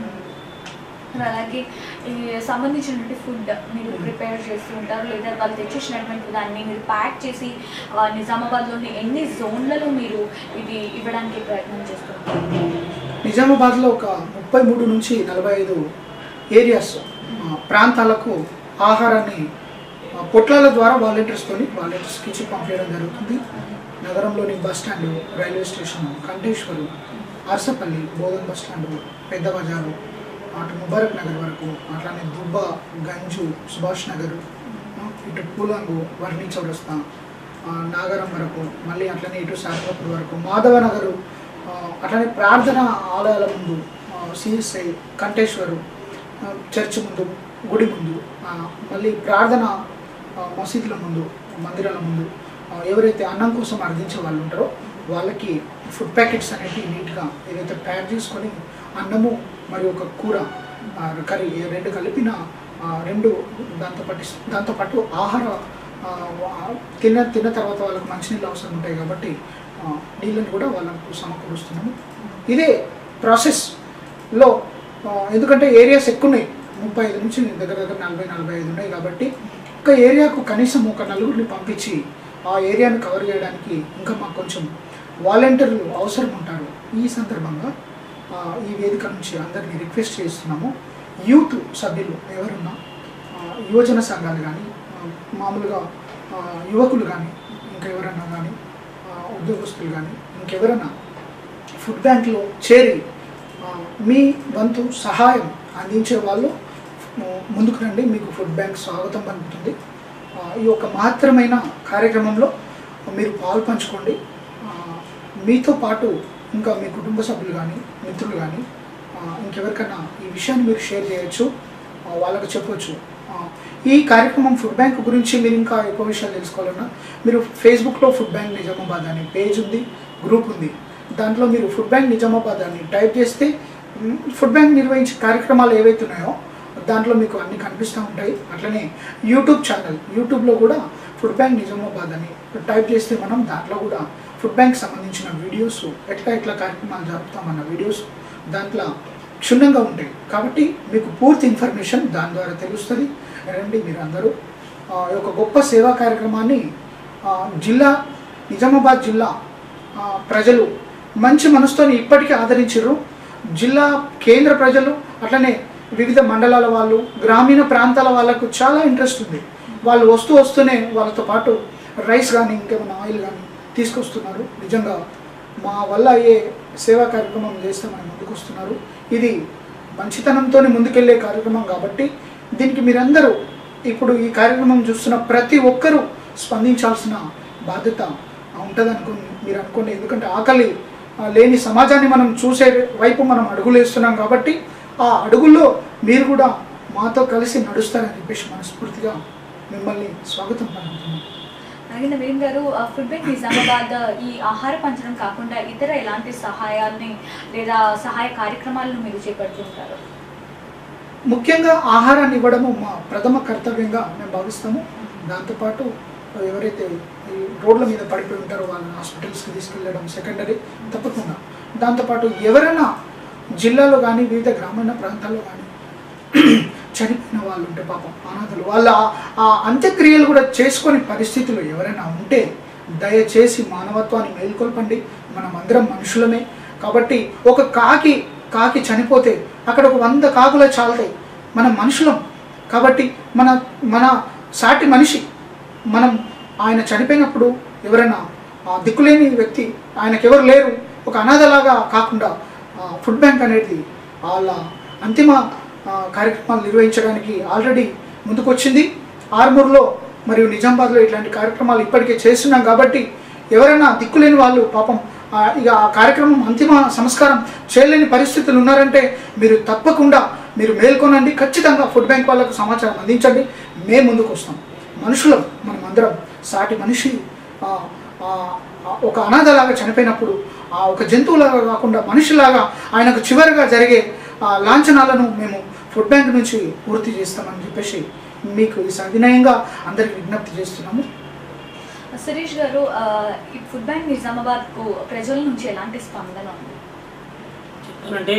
మరి అలాగే ఈ సంబంధించినటువంటి ఫుడ్ మీరు ప్రిపేర్ చేస్తూ ఉంటారు లేదా వాళ్ళు తెచ్చేసినటువంటి దాన్ని మీరు ప్యాక్ చేసి ఆ, నిజామాబాద్లోని ఎన్ని జోన్లలో మీరు ఇది ఇవ్వడానికి ప్రయత్నం చేస్తుంటారు నిజామాబాద్లో ఒక ముప్పై మూడు నుంచి నలభై ఐదు ఏరియాస్ ఆ, ప్రాంతాలకు ఆహారాన్ని ఆ, పొట్లాల ద్వారా వాలంటీర్స్తో వాలంటీర్స్కి ఇచ్చి పంపించడం జరుగుతుంది నగరంలోని bus stand railway station Kanteshwar Arsapalli Bodhan bus stand పెద్ద బజారు అటు ముబారక్ నగర్ వరకు అట్లానే దుబ్బ గంజు సుభాష్ నగర్ ఆ, ఇటు పూలంగు వర్ణి చౌరస్తా ఆ, నాగరం వరకు మళ్ళీ అట్లనే ఇటు శారదాపూర్ వరకు మాధవ నగరు ఆ, అట్లనే ప్రార్థన ఆలయాల ముందు సిఎస్ఐ కంటేశ్వరు ఆ, చర్చ్ ముందు గుడి ముందు ఆ, మళ్ళీ ప్రార్థన ఆ, మసీదుల ముందు మందిరాల ముందు ఆ, ఎవరైతే అన్నం కోసం అర్థించే వాళ్ళు ఉంటారో వాళ్ళకి ఫుడ్ ప్యాకెట్స్ అనేవి నీట్గా ఏదైతే ప్యాక్ చేసుకొని అన్నము మరియు ఒక కూర ఆ, కర్రీ ఈ రెండు కలిపిన ఆ, రెండు దాంతో పాటు దాంతోపాటు ఆహార ఆ, వా- తిన్న తిన్న తర్వాత వాళ్ళకి మంచినీళ్ళు అవసరం ఉంటాయి కాబట్టి ఆ, నీళ్ళని కూడా వాళ్ళకు సమకూరుస్తున్నాము ఇదే ప్రాసెస్లో ఆ, ఎందుకంటే ఏరియాస్ ఎక్కువ ఉన్నాయి ముప్పై ఐదు నుంచి దగ్గర దగ్గర నలభై నలభై ఐదు ఉన్నాయి కాబట్టి ఒక ఏరియాకు కనీసం ఒక నలుగురిని పంపించి ఆ ఏరియాను కవర్ చేయడానికి ఇంకా మాకు కొంచెం వాలంటీర్లు అవసరం ఉంటారు ఈ సందర్భంగా ఆ, ఈ వేదిక నుంచి అందరినీ రిక్వెస్ట్ చేస్తున్నాము యూత్ సభ్యులు ఎవరున్నా ఆ, యువజన సంఘాలు కానీ మామూలుగా ఆ, యువకులు కానీ ఇంకా ఎవరన్నా కానీ ఉద్యోగస్తులు కానీ ఇంకెవరైనా ఫుడ్ బ్యాంక్లో చేరి ఆ, మీ వంతు సహాయం అందించే వాళ్ళు ఆ, ముందుకు రండి మీకు ఫుడ్ బ్యాంక్ స్వాగతం పలుకుతుంది ఆ, ఈ యొక్క మహత్తరమైన కార్యక్రమంలో మీరు పాలు పంచుకోండి ఆ, మీతో పాటు ఇంకా మీ కుటుంబ సభ్యులు కానీ మిత్రులు కానీ ఆ, ఇంకెవరికైనా ఈ విషయాన్ని మీరు షేర్ చేయొచ్చు ఆ, వాళ్ళకు చెప్పొచ్చు ఆ, ఈ కార్యక్రమం ఫుడ్ బ్యాంక్ గురించి మీరు ఇంకా ఎక్కువ విషయాలు తెలుసుకోవాలన్నా మీరు ఫేస్బుక్లో ఫుడ్ బ్యాంక్ నిజామాబాద్ అనే పేజ్ ఉంది గ్రూప్ ఉంది దాంట్లో మీరు ఫుడ్ బ్యాంక్ నిజామాబాద్ అని టైప్ చేస్తే మ్, ఫుడ్ బ్యాంక్ నిర్వహించే కార్యక్రమాలు ఏవైతే ఉన్నాయో దాంట్లో మీకు అన్ని కనిపిస్తూ ఉంటాయి అట్లనే యూట్యూబ్ క్షానల్ యూట్యూబ్లో కూడా ఫుడ్ బ్యాంక్ నిజామాబాద్ అని టైప్ చేస్తే మనం దాంట్లో కూడా ఫుడ్ బ్యాంక్ సంబంధించిన వీడియోస్ ఎట్లా ఎట్లా కార్యక్రమాలు జరుపుతామన్న వీడియోస్ దాంట్లో క్షుణ్ణంగా ఉంటాయి కాబట్టి మీకు పూర్తి ఇన్ఫర్మేషన్ దాని ద్వారా తెలుస్తుంది రండి మీరు అందరూ ఆ, ఈ యొక్క గొప్ప సేవా కార్యక్రమాన్ని ఆ, జిల్లా నిజామాబాద్ జిల్లా ఆ, ప్రజలు మంచి మనసుతోని ఇప్పటికీ ఆదరించారు జిల్లా కేంద్ర ప్రజలు అట్లనే వివిధ మండలాల వాళ్ళు గ్రామీణ ప్రాంతాల వాళ్ళకు చాలా ఇంట్రెస్ట్ ఉంది వాళ్ళు వస్తూ వస్తూనే వాళ్ళతో పాటు రైస్ కానీ ఇంకేమైనా ఆయిల్ కానీ తీసుకొస్తున్నారు నిజంగా మా వల్ల అయ్యే సేవా కార్యక్రమం చేస్తామని ముందుకు వస్తున్నారు ఇది మంచితనంతో ముందుకెళ్ళే కార్యక్రమం కాబట్టి దీనికి మీరందరూ ఇప్పుడు ఈ కార్యక్రమం చూస్తున్న ప్రతి ఒక్కరూ స్పందించాల్సిన బాధ్యత ఉంటుంది అనుకుని మీరు అనుకోండి ఎందుకంటే ఆకలి ఆ, లేని సమాజాన్ని మనం చూసే వైపు మనం అడుగులు వేస్తున్నాం కాబట్టి ఆ అడుగుల్లో మీరు కూడా మాతో కలిసి నడుస్తారని చెప్పేసి మనస్ఫూర్తిగా మిమ్మల్ని స్వాగతం పలుకుతున్నాం అలాగే నవీన్ గారు ఆ, ఫుడ్ బ్యాంక్ నిజామాబాద్ ఈ ఆహార పంచడం కాకుండా ఇతర ఎలాంటి సహాయాల్ని లేదా సహాయ కార్యక్రమాలను మీరు చేపడుతుంటారు ముఖ్యంగా ఆహారాన్ని ఇవ్వడము మా ప్రథమ కర్తవ్యంగా మేము భావిస్తాము దాంతోపాటు ఎవరైతే ఈ రోడ్ల మీద పడిపోయి ఉంటారో వాళ్ళని హాస్పిటల్స్కి తీసుకెళ్ళడం సెకండరీ తప్పకుండా దాంతోపాటు ఎవరైనా జిల్లాలో కానీ వివిధ గ్రామీణ ప్రాంతాల్లో కానీ చనిపోయిన వాళ్ళు ఉంటే పాపం అనాథలు వాళ్ళ ఆ- ఆ అంత్యక్రియలు కూడా చేసుకొని పరిస్థితులు ఎవరైనా ఉంటే దయచేసి మానవత్వాన్ని మేల్కొల్పండి మనం అందరం మనుషులమే కాబట్టి ఒక కాకి కాకి చనిపోతే అక్కడ ఒక వంద కాకులే చాలుతాయి మనం మనుషులం కాబట్టి మన మన సాటి మనిషి మనం ఆయన చనిపోయినప్పుడు ఎవరైనా ఆ, దిక్కులేని వ్యక్తి ఆయనకెవరు లేరు ఒక అనాథలాగా కాకుండా ఆ, ఫుడ్ బ్యాంక్ అనేది వాళ్ళ అంతిమ ఆ, కార్యక్రమాలు నిర్వహించడానికి ఆల్రెడీ ముందుకొచ్చింది ఆర్మూర్లో మరియు నిజామాబాద్లో ఇట్లాంటి కార్యక్రమాలు ఇప్పటికే చేస్తున్నాం కాబట్టి ఎవరైనా దిక్కులేని వాళ్ళు పాపం ఆ, ఇక ఆ కార్యక్రమం అంతిమ సంస్కారం చేయలేని పరిస్థితులు ఉన్నారంటే మీరు తప్పకుండా మీరు మేల్కొనండి ఖచ్చితంగా ఫుడ్ బ్యాంక్ వాళ్ళకు సమాచారం అందించండి మేము ముందుకు వస్తాం మనుషులం మనం అందరం సాటి మనిషి ఆ, ఆ, ఆ, ఒక అనాథలాగా చనిపోయినప్పుడు ఆ ఒక జంతువులాగా కాకుండా మనిషిలాగా ఆయనకు చివరిగా జరిగే ఆ, లాంఛనాలను మేము ఫుడ్ బ్యాంక్ నుంచి పూర్తి చేస్తామని చెప్పేసి మీకు ఈ సవినయంగా అందరికి విజ్ఞప్తి చేస్తున్నాము సురేష్ గారు ఆ, ఈ ఫుడ్ బ్యాంక్ నిజామాబాద్ కు ప్రజల నుంచి ఎలాంటి స్పందన ఉంది చెప్పాలంటే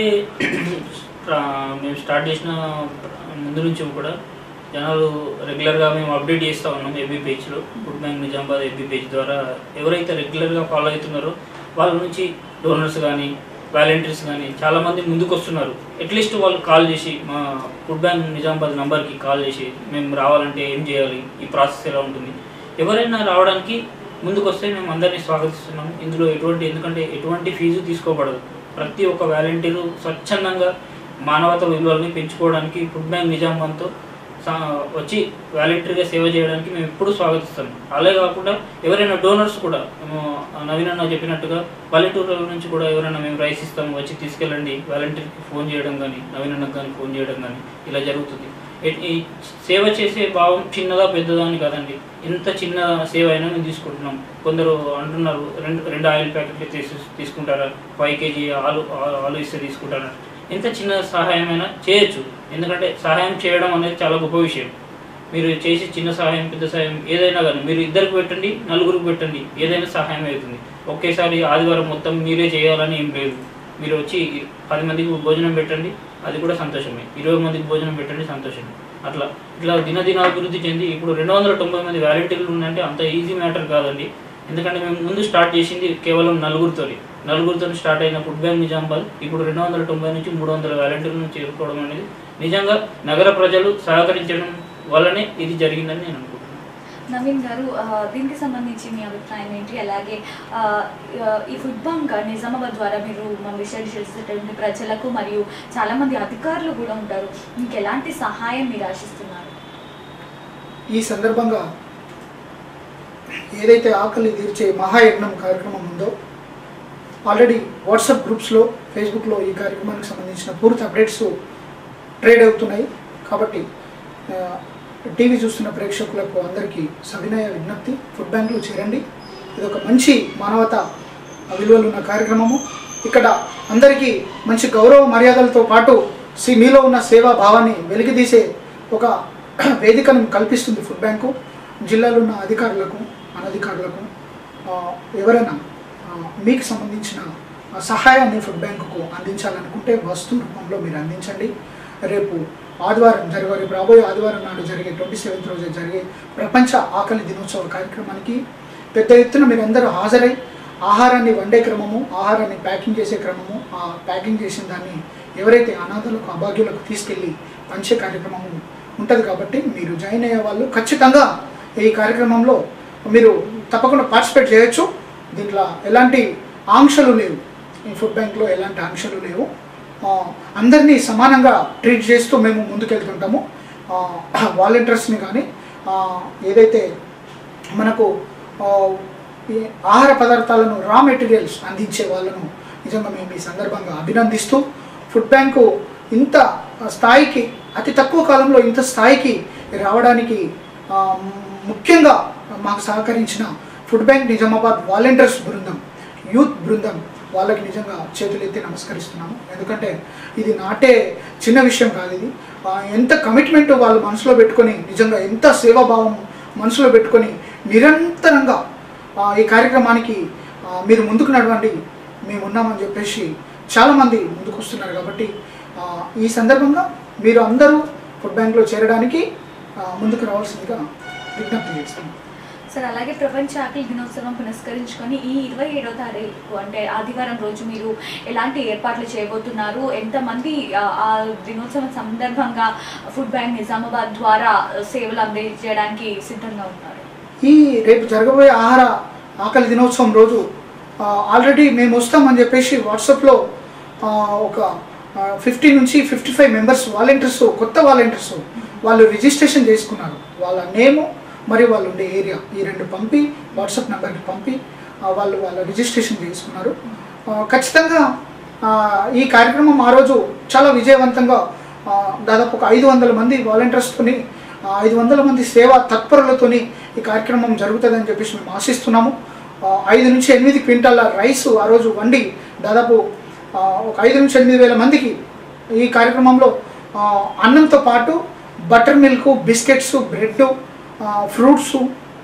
ప్ర- మేము స్టార్ట్ చేసిన ముందు నుంచి కూడా జనాలు రెగ్యులర్గా మేము అప్డేట్ చేస్తూ ఉన్నాం ఏబీ పేజ్లో ఫుడ్ బ్యాంక్ నిజామాబాద్ ఏబీ పేజ్ ద్వారా ఎవరైతే రెగ్యులర్గా ఫాలో అవుతున్నారో వాళ్ళ నుంచి డోనర్స్ కానీ వాలంటీర్స్ కానీ చాలామంది ముందుకు వస్తున్నారు అట్లీస్ట్ వాళ్ళు కాల్ చేసి మా ఫుడ్ బ్యాంక్ నిజామాబాద్ నంబర్కి కాల్ చేసి మేము రావాలంటే ఏం చేయాలి ఈ ప్రాసెస్ ఎలా ఉంటుంది ఎవరైనా రావడానికి ముందుకు వస్తే మేము అందరినీ స్వాగతిస్తున్నాం ఇందులో ఎటువంటి ఎందుకంటే ఎటువంటి ఫీజు తీసుకోబడదు ప్రతి ఒక్క వాలంటీరు స్వచ్ఛందంగా మానవత విలువల్ని పెంచుకోవడానికి ఫుడ్ బ్యాంక్ నిజామాబాద్తో సా- వచ్చి వాలంటీర్గా సేవ చేయడానికి మేము ఎప్పుడూ స్వాగతిస్తాం అలాగే కాకుండా ఎవరైనా డోనర్స్ కూడా మేము నవీన్ అన్న చెప్పినట్టుగా వాలంటీర్ల నుంచి కూడా ఎవరైనా మేము రైస్ ఇస్తాము వచ్చి తీసుకెళ్ళండి వాలంటీర్కి ఫోన్ చేయడం కానీ నవీన్ అన్నకు కానీ ఫోన్ చేయడం కానీ ఇలా జరుగుతుంది ఎ- ఈ సేవ చేసే భావం చిన్నదా పెద్దదా అని కాదండి ఎంత చిన్న సేవ అయినా మేము తీసుకుంటున్నాం కొందరు అంటున్నారు రెండు రెండు ఆయిల్ ప్యాకెట్లు తీసు తీసుకుంటారా ఫైవ్ కేజీ ఆలు ఆ- ఆలు ఇస్తే తీసుకుంటారా ఎంత చిన్న సహాయమైనా చేయొచ్చు ఎందుకంటే సహాయం చేయడం అనేది చాలా గొప్ప విషయం మీరు చేసి చిన్న సహాయం పెద్ద సహాయం ఏదైనా కానీ మీరు ఇద్దరికి పెట్టండి నలుగురికి పెట్టండి ఏదైనా సహాయం అవుతుంది ఒకేసారి ఆదివారం మొత్తం మీరే చేయాలని ఏం లేదు మీరు వచ్చి పది మందికి భోజనం పెట్టండి అది కూడా సంతోషమే ఇరవై మందికి భోజనం పెట్టండి సంతోషమే అట్లా ఇట్లా దినదిన అభివృద్ధి చెంది ఇప్పుడు రెండు వందల తొంభై మంది వాలంటీర్లు ఉందంటే అంత ఈజీ మ్యాటర్ కాదండి ఎందుకంటే మేము ముందు స్టార్ట్ చేసింది కేవలం నలుగురితోని నలుగురితో స్టార్ట్ అయిన ఫుడ్ బ్యాంక్ నిజామాబాద్ ఇప్పుడు రెండు వందల తొంభై నుంచి మూడు వందల వాలంటీర్లను చేరుకోవడం అనేది నిజంగా నగర ప్రజలు సహకరించడం వల్లనే ఇది జరిగిందని నేను అనుకుంటున్నాను నవీన్ గారు ఆ, దీనికి సంబంధించి మీ అభిప్రాయం ఏంటి అలాగే ఆ, ఆ, ఈ ఫుడ్ బ్యాంక్ నిజామాబాద్ ద్వారా మీరు మన విషయాలు చేసేటటువంటి ప్రజలకు మరియు చాలా మంది అధికారులు కూడా ఉంటారు మీకు ఎలాంటి సహాయం మీరు ఆశిస్తున్నారు ఈ సందర్భంగా ఏదైతే ఆకలి తీర్చే మహాయజ్ఞం కార్యక్రమం ఉందో ఆల్రెడీ వాట్సాప్ గ్రూప్స్లో ఫేస్బుక్లో ఈ కార్యక్రమానికి సంబంధించిన పూర్తి అప్డేట్స్ ట్రేడ్ అవుతున్నాయి కాబట్టి ఆ, టీవీ చూస్తున్న ప్రేక్షకులకు అందరికీ సవినయ విజ్ఞప్తి ఫుడ్ బ్యాంకులు చేరండి ఇది ఒక మంచి మానవత విలువలు ఉన్న కార్యక్రమము ఇక్కడ అందరికీ మంచి గౌరవ మర్యాదలతో పాటు సి మీలో ఉన్న సేవా భావాన్ని వెలికితీసే ఒక వేదికను కల్పిస్తుంది ఫుడ్ బ్యాంకు జిల్లాలో ఉన్న అధికారులకు అనధికారులకు ఆ, ఎవరైనా ఆ, మీకు సంబంధించిన ఆ, సహాయాన్ని ఫుడ్ బ్యాంకుకు అందించాలనుకుంటే వస్తు రూపంలో మీరు అందించండి రేపు ఆదివారం జరిగే రేపు రాబోయే ఆదివారం నాడు జరిగే ట్వంటీ సెవెంత్ రోజు జరిగే ప్రపంచ ఆకలి దినోత్సవ కార్యక్రమానికి పెద్ద ఎత్తున మీరందరూ హాజరై ఆహారాన్ని వండే క్రమము ఆహారాన్ని ప్యాకింగ్ చేసే క్రమము ఆ ప్యాకింగ్ చేసిన దాన్ని ఎవరైతే అనాథలకు అభాగ్యులకు తీసుకెళ్ళి పంచే కార్యక్రమము ఉంటుంది కాబట్టి మీరు జాయిన్ అయ్యే వాళ్ళు ఖచ్చితంగా ఈ కార్యక్రమంలో మీరు తప్పకుండా పార్టిసిపేట్ చేయొచ్చు దీంట్లో ఎలాంటి ఆంక్షలు లేవు ఈ ఫుడ్ బ్యాంక్లో ఎలాంటి ఆంక్షలు లేవు ఆ, అందరినీ సమానంగా ట్రీట్ చేస్తూ మేము ముందుకెళ్తుంటాము వాలంటీర్స్ని కానీ ఆ, ఏదైతే మనకు ఆ, ఈ ఆహార పదార్థాలను రా మెటీరియల్స్ అందించే వాళ్ళను నిజంగా మేము ఈ సందర్భంగా అభినందిస్తూ ఫుడ్ బ్యాంకు ఇంత స్థాయికి అతి తక్కువ కాలంలో ఇంత స్థాయికి రావడానికి ఆ, ముఖ్యంగా మాకు సహకరించిన ఫుడ్ బ్యాంక్ నిజామాబాద్ వాలంటీర్స్ బృందం యూత్ బృందం వాళ్ళకి నిజంగా చేతులెత్తి నమస్కరిస్తున్నాము ఎందుకంటే ఇది నాటే చిన్న విషయం కాదు ఇది ఆ, ఎంత కమిట్మెంట్ వాళ్ళు మనసులో పెట్టుకొని నిజంగా ఎంత సేవాభావం మనసులో పెట్టుకొని నిరంతరంగా ఆ, ఈ కార్యక్రమానికి ఆ, మీరు ముందుకు నడవండి మేము ఉన్నామని చెప్పేసి చాలామంది ముందుకు వస్తున్నారు కాబట్టి ఆ, ఈ సందర్భంగా మీరు అందరూ ఫుడ్ బ్యాంక్లో చేరడానికి ఆ, ముందుకు రావాల్సిందిగా విజ్ఞప్తి చేస్తున్నాం సార్ అలాగే ప్రపంచ ఆకలి దినోత్సవం పురస్కరించుకొని ఈ ఇరవై ఏడో తారీఖు అంటే ఆదివారం రోజు మీరు ఎలాంటి ఏర్పాట్లు చేయబోతున్నారు ఎంతమంది ఆ, ఆ దినోత్సవం సందర్భంగా ఫుడ్ బ్యాంక్ నిజామాబాద్ ద్వారా సేవలు అందజేయడానికి సిద్ధంగా ఉన్నారు ఈ రేపు జరగబోయే ఆహార ఆకలి దినోత్సవం రోజు ఆ, ఆల్రెడీ మేము వస్తామని చెప్పేసి వాట్సాప్లో ఆ, ఒక ఫిఫ్టీ నుంచి ఫిఫ్టీ ఫైవ్ మెంబర్స్ వాలంటీర్స్ కొత్త వాలంటీర్స్ వాళ్ళు రిజిస్ట్రేషన్ చేసుకున్నారు వాళ్ళ నేము మరియు వాళ్ళు ఉండే ఏరియా ఈ రెండు పంపి వాట్సాప్ నెంబర్కి పంపి ఆ, వాళ్ళు వాళ్ళ రిజిస్ట్రేషన్ చేసుకున్నారు ఆ, ఖచ్చితంగా ఆ, ఈ కార్యక్రమం ఆ రోజు చాలా విజయవంతంగా ఆ, దాదాపు ఒక ఐదు వందల మంది వాలంటీర్స్తోని ఐదు వందల మంది సేవా తత్పరులతోని ఈ కార్యక్రమం జరుగుతుందని చెప్పేసి మేము ఆశిస్తున్నాము ఆ, ఐదు నుంచి ఎనిమిది క్వింటాల రైస్ ఆ రోజు వండి దాదాపు ఆ, ఒక ఐదు నుంచి ఎనిమిది వేల మందికి ఈ కార్యక్రమంలో ఆ, అన్నంతో పాటు butter milk biscuits bread fruits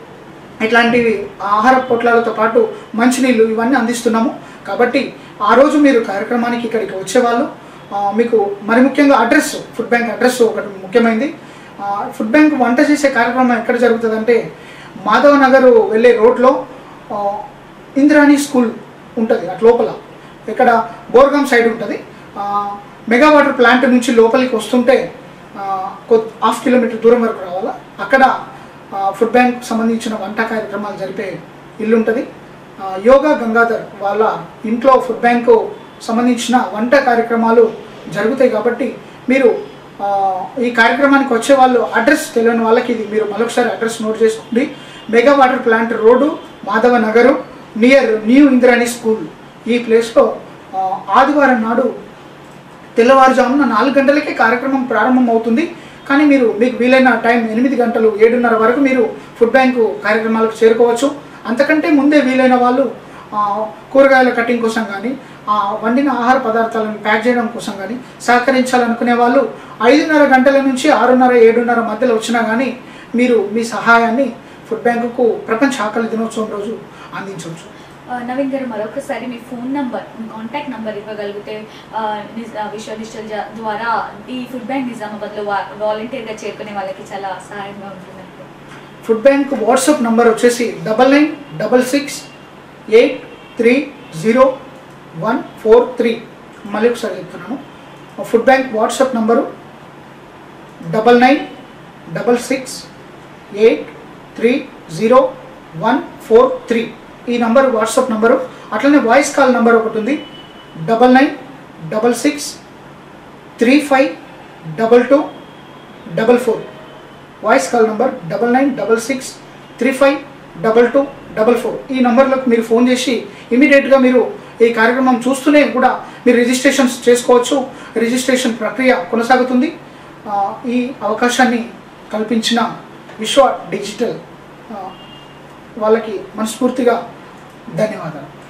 ఇట్లాంటివి ఆహార పొట్లాలతో పాటు మంచినీళ్ళు ఇవన్నీ అందిస్తున్నాము కాబట్టి ఆ రోజు మీరు కార్యక్రమానికి ఇక్కడికి వచ్చేవాళ్ళు ఆ, మీకు మరి ముఖ్యంగా అడ్రస్ ఫుడ్ బ్యాంక్ అడ్రస్ ఒకటి ముఖ్యమైనది ఆ, ఫుడ్ బ్యాంక్ వంట చేసే కార్యక్రమం ఎక్కడ జరుగుతుందంటే మాధవ నగర్ వెళ్ళే రోడ్లో ఆ, ఇంద్రాణి స్కూల్ ఉంటుంది అటు లోపల ఇక్కడ బోర్గాం సైడ్ ఉంటుంది ఆ, మెగా వాటర్ ప్లాంట్ నుంచి లోపలికి వస్తుంటే ఆ, కొ- హాఫ్ కిలోమీటర్ దూరం వరకు రావాలా అక్కడ ఆ, ఫుడ్ బ్యాంక్ సంబంధించిన వంట కార్యక్రమాలు జరిపే ఇల్లు ఉంటుంది ఆ, యోగా గంగాధర్ వాళ్ళ ఇంట్లో ఫుడ్ బ్యాంకు సంబంధించిన వంట కార్యక్రమాలు జరుగుతాయి కాబట్టి మీరు ఆ, ఈ కార్యక్రమానికి వచ్చే వాళ్ళు అడ్రస్ తెలియని వాళ్ళకి ఇది మీరు మరొకసారి అడ్రస్ నోట్ చేసుకోండి mega water plant road Madhava Nagar near new Indrani school ఈ ప్లేస్లో ఆ, ఆదివారం నాడు తెల్లవారుజామున నాలుగు గంటలకే కార్యక్రమం ప్రారంభం అవుతుంది కానీ మీరు మీకు వీలైన టైం ఎనిమిది గంటలు ఏడున్నర వరకు మీరు ఫుడ్ బ్యాంకు కార్యక్రమాలకు చేరుకోవచ్చు అంతకంటే ముందే వీలైన వాళ్ళు ఆ, కూరగాయల కటింగ్ కోసం కానీ ఆ, వండిన ఆహార పదార్థాలను ప్యాక్ చేయడం కోసం కానీ సహకరించాలనుకునే వాళ్ళు ఐదున్నర గంటల నుంచి ఆరున్నర ఏడున్నర మధ్యలో వచ్చినా కానీ మీరు మీ సహాయాన్ని ఫుడ్ బ్యాంకుకు ప్రపంచ ఆకలి దినోత్సవం రోజు అందించవచ్చు ఆ, నవీన్ గారు మరొకసారి మీ ఫోన్ నంబర్ మీ కాంటాక్ట్ నంబర్ ఇవ్వగలిగితే ఆ, నిజ్- ఆ, విశ్వ డిజిటల్ జా- ద్వారా ఈ ఫుడ్ బ్యాంక్ నిజామాబాద్లో వా వాలంటీర్గా చేరుకునే వాళ్ళకి చాలా సహాయంగా ఉంటుందండి ఫుడ్ బ్యాంక్ వాట్సాప్ నంబర్ వచ్చేసి double nine double six eight three zero one four three మళ్ళీ ఒకసారి చెప్తున్నాను food bank WhatsApp number double nine double six eight three zero one four three ఈ నంబర్ వాట్సాప్ నంబరు అట్లనే వాయిస్ కాల్ నంబర్ ఒకటి ఉంది double nine double six three five double two double four voice call number double nine double six three five double two double four ఈ నంబర్లకు మీరు ఫోన్ చేసి ఇమీడియట్గా మీరు ఈ కార్యక్రమం చూస్తూనే కూడా మీరు రిజిస్ట్రేషన్స్ చేసుకోవచ్చు రిజిస్ట్రేషన్ ప్రక్రియ కొనసాగుతుంది ఆ, ఈ అవకాశాన్ని కల్పించిన విశ్వ డిజిటల్ ఆ, వాళ్ళకి మనస్ఫూర్తిగా ధన్యవాదాలు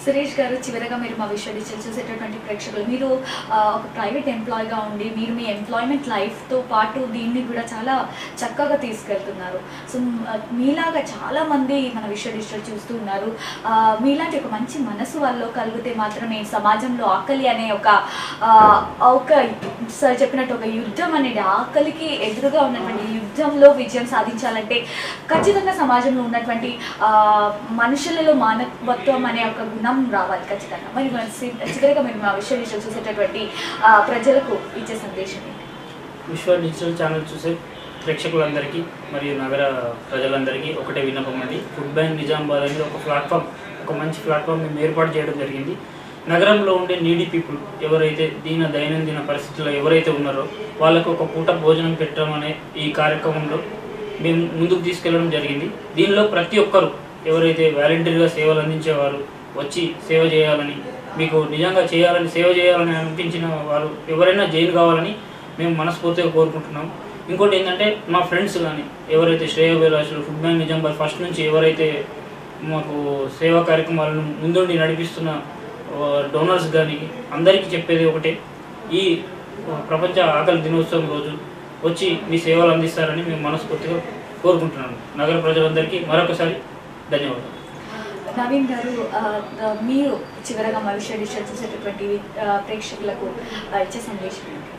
సురేష్ గారు చివరగా మీరు మా విశ్వ డిజిటల్ చూసేటటువంటి ప్రేక్షకులు మీరు ఆ, ఒక ప్రైవేట్ ఎంప్లాయీగా ఉండి మీరు మీ ఎంప్లాయ్మెంట్ లైఫ్తో పాటు దీన్ని కూడా చాలా చక్కగా తీసుకెళ్తున్నారు సో మ్, మీలాగా చాలా మంది మన విశ్వ డిజిటల్ చూస్తూ ఉన్నారు ఆ, మీలాంటి ఒక మంచి మనసు వాళ్ళలో కలిగితే మాత్రమే సమాజంలో ఆకలి అనే ఒక ఆ, ఒక సార్ చెప్పినట్టు ఒక యుద్ధం అనేది ఆకలికి ఎదురుగా ఉన్నటువంటి యుద్ధంలో విజయం సాధించాలంటే ఖచ్చితంగా సమాజంలో ఉన్నటువంటి ఆ, మనుషులలో మానవత్వం అనే ఒక గుణం రావాలి ఖచ్చితంగా మరి మన సి- చివరిగా మీరు మా విషయ విషయాలు చూసేటటువంటి ఆ, ప్రజలకు ఇచ్చే సందేశం ఏంటి విశ్వ డిజిటల్ ఛానల్ చూసే ప్రేక్షకులందరికీ మరియు నగర ప్రజలందరికీ ఒకటే విన్నపం అండి ఫుడ్ బ్యాంక్ నిజామాబాద్ అనేది ఒక ప్లాట్ఫామ్ ఒక మంచి ప్లాట్ఫామ్ మేము ఏర్పాటు చేయడం జరిగింది నగరంలో ఉండే నీడీ పీపుల్ ఎవరైతే దీన దైనందిన పరిస్థితుల్లో ఎవరైతే ఉన్నారో వాళ్ళకు ఒక పూట భోజనం పెట్టడం అనే ఈ కార్యక్రమంలో మేము ముందుకు తీసుకెళ్ళడం జరిగింది దీనిలో ప్రతి ఒక్కరు ఎవరైతే వాలంటీర్గా సేవలు అందించేవారు వచ్చి సేవ చేయాలని మీకు నిజంగా చేయాలని సేవ చేయాలని అనిపించిన వారు ఎవరైనా జైలు కావాలని మేము మనస్ఫూర్తిగా కోరుకుంటున్నాం ఇంకోటి ఏంటంటే మా ఫ్రెండ్స్ కానీ ఎవరైతే శ్రేయోభిలాషులు ఫుడ్ బ్యాంక్ నిజామాబాద్ ఫస్ట్ నుంచి ఎవరైతే మాకు సేవా కార్యక్రమాలను ముందుండి నడిపిస్తున్న డోనర్స్ కానీ అందరికీ చెప్పేది ఒకటే ఈ ప్రపంచ ఆకలి దినోత్సవం రోజు వచ్చి మీ సేవలు అందిస్తారని మేము మనస్ఫూర్తిగా కోరుకుంటున్నాను నగర ప్రజలందరికీ మరొకసారి ధన్యవాదాలు నవీన్ గారు ఆ, ఆ, మీరు చివరగా మా విషయ డిజిటల్ చూసేటటువంటి ఆ, ప్రేక్షకులకు ఆ, ఇచ్చే సందేశం ఏంటి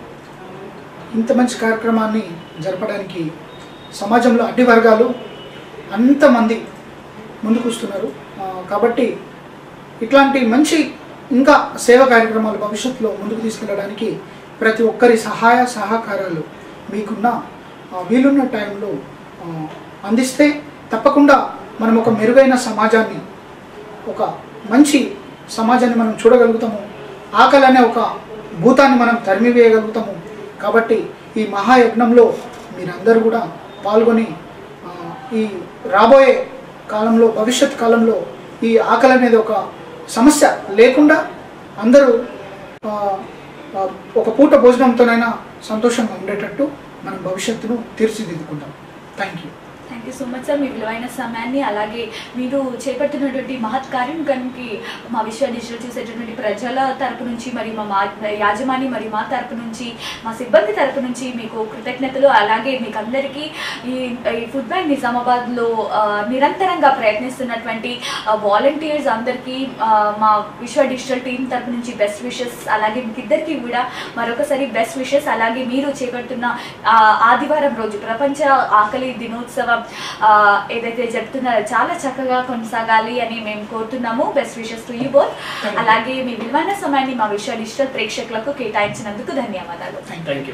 ఇంత మంచి కార్యక్రమాన్ని జరపడానికి సమాజంలో అన్ని వర్గాలు అంతమంది ముందుకు వస్తున్నారు ఆ, కాబట్టి ఇట్లాంటి మంచి ఇంకా సేవ కార్యక్రమాలు భవిష్యత్తులో ముందుకు తీసుకెళ్ళడానికి ప్రతి ఒక్కరి సహాయ సహకారాలు మీకున్న ఆ, వీలున్న టైంలో ఆ, అందిస్తే తప్పకుండా మనం ఒక మెరుగైన సమాజాన్ని ఒక మంచి సమాజాన్ని మనం చూడగలుగుతాము ఆకలి అనే ఒక భూతాన్ని మనం తరిమివేయగలుగుతాము కాబట్టి ఈ మహాయజ్ఞంలో మీరందరూ కూడా పాల్గొని ఆ, ఈ రాబోయే కాలంలో భవిష్యత్ కాలంలో ఈ ఆకలి అనేది ఒక సమస్య లేకుండా అందరూ ఆ, ఆ, ఒక పూట భోజనంతోనైనా సంతోషంగా ఉండేటట్టు మనం భవిష్యత్తును తీర్చిదిద్దుకుంటాం thank you thank you so much sir మీ విలువైన సమయాన్ని అలాగే మీరు చేపట్టినటువంటి మహత్ కార్యక్రమానికి మా విశ్వ డిజిటల్ చూసేటటువంటి ప్రజల తరపు నుంచి మరియు మా మా- యాజమాని మరియు మా తరపు నుంచి మా సిబ్బంది తరపు నుంచి మీకు కృతజ్ఞతలు అలాగే మీకు అందరికీ ఈ ఈ ఫుడ్ బ్యాంక్ నిజామాబాద్లో ఆ, నిరంతరంగా ప్రయత్నిస్తున్నటువంటి వాలంటీర్స్ అందరికీ ఆ, మా విశ్వ డిజిటల్ టీం తరపు నుంచి బెస్ట్ విషెస్ అలాగే మీకు ఇద్దరికి కూడా మరొకసారి బెస్ట్ విషెస్ అలాగే మీరు చేపడుతున్న ఆ, ఆదివారం రోజు ప్రపంచ ఆకలి దినోత్సవం ఆ, ఏదైతే జరుపుతున్నారో చాలా చక్కగా కొనసాగాలి అని మేము కోరుతున్నాము best wishes to you both అలాగే మీ విలువైన సమయాన్ని మా విశ్వ డిజిటల్ ప్రేక్షకులకు కేటాయించినందుకు ధన్యవాదాలు థ్యాంక్ యూ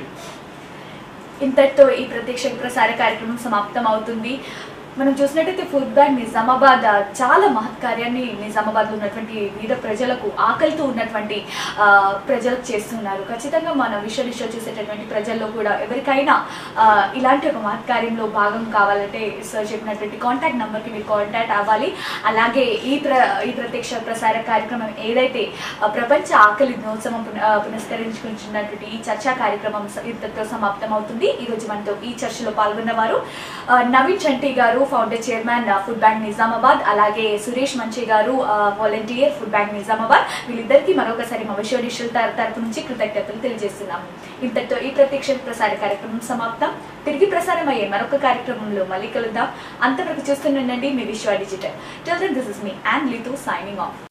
ఇంతటితో ఈ ప్రత్యక్ష ప్రసార కార్యక్రమం సమాప్తం అవుతుంది మనం చూసినట్టయితే ఫుడ్ బ్యాంక్ నిజామాబాద్ ఆ, చాలా మహత్ కార్యాన్ని నిజామాబాద్లో ఉన్నటువంటి వివిధ ప్రజలకు ఆకలితో ఉన్నటువంటి ఆ, ప్రజలకు చేస్తున్నారు ఖచ్చితంగా మన విశ్వ డిష్ చూసేటటువంటి ప్రజల్లో కూడా ఎవరికైనా ఆ, ఇలాంటి ఒక మహత్ కార్యంలో భాగం కావాలంటే సార్ చెప్పినటువంటి కాంటాక్ట్ నెంబర్కి మీరు కాంటాక్ట్ అవ్వాలి అలాగే ఈ ప్ర ఈ ప్రత్యక్ష ప్రసార కార్యక్రమం ఏదైతే ఆ, ప్రపంచ ఆకలి దినోత్సవం పున- ఆ, పునస్కరించుకుంటున్నటువంటి ఈ చర్చా కార్యక్రమం స- ఇంతటితో సమాప్తం అవుతుంది ఈ రోజు మనతో ఈ చర్చలో పాల్గొన్నవారు ఆ, నవీన్ చంటి గారు ఫౌండర్ చైర్మన్ ఆ, ఫుడ్ బ్యాంక్ నిజామాబాద్ అలాగే సురేష్ మంచి గారు ఆ, వాలంటీర్ ఫుడ్ బ్యాంక్ నిజామాబాద్ వీళ్ళిద్దరికీ మరొకసారి మా విశ్వ డిజిటల్ తర- తరపు నుంచి కృతజ్ఞతలు తెలియజేస్తున్నాము ఇంతటితో ఈ ప్రత్యక్ష ప్రసార కార్యక్రమం సమాప్తం తిరిగి ప్రసారం అయ్యే మరొక కార్యక్రమంలో మళ్ళీ కలుద్దాం అంతవరకు చూస్తుండండి మీ Vishwa digital tell this is me and లితు సైనింగ్ ఆఫ్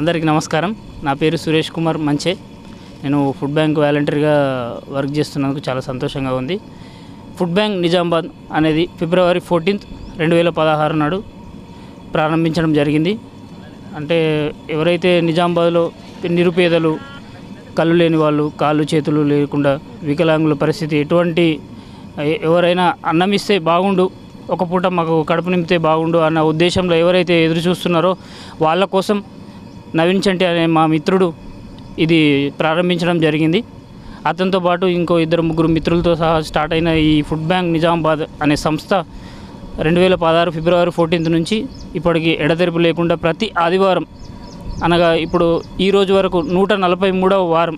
అందరికీ నమస్కారం నా పేరు సురేష్ కుమార్ మంచే నేను ఫుడ్ బ్యాంక్ వాలంటీర్గా వర్క్ చేస్తున్నందుకు చాలా సంతోషంగా ఉంది ఫుడ్ బ్యాంక్ నిజామాబాద్ అనేది ఫిబ్రవరి ఫోర్టీన్త్ రెండు వేల పదహారు నాడు ప్రారంభించడం జరిగింది అంటే ఎవరైతే నిజామాబాద్లో నిరుపేదలు కళ్ళు లేని వాళ్ళు కాళ్ళు చేతులు లేకుండా వికలాంగుల పరిస్థితి ఎటువంటి ఎ- ఎవరైనా అన్నం ఇస్తే బాగుండు ఒక పూట మాకు కడుపు నింపితే బాగుండు అన్న ఉద్దేశంలో ఎవరైతే ఎదురు చూస్తున్నారో వాళ్ళ కోసం నవీన్ చంటి అనే మా మిత్రుడు ఇది ప్రారంభించడం జరిగింది అతనితో పాటు ఇంకో ఇద్దరు ముగ్గురు మిత్రులతో సహా స్టార్ట్ అయిన ఈ ఫుడ్ బ్యాంక్ నిజామాబాద్ అనే సంస్థ రెండు వేల పదహారు ఫిబ్రవరి ఫోర్టీన్త్ నుంచి ఇప్పటికి ఎడతెరిపి లేకుండా ప్రతి ఆదివారం అనగా ఇప్పుడు ఈ రోజు వరకు నూట నలభై మూడవ వారం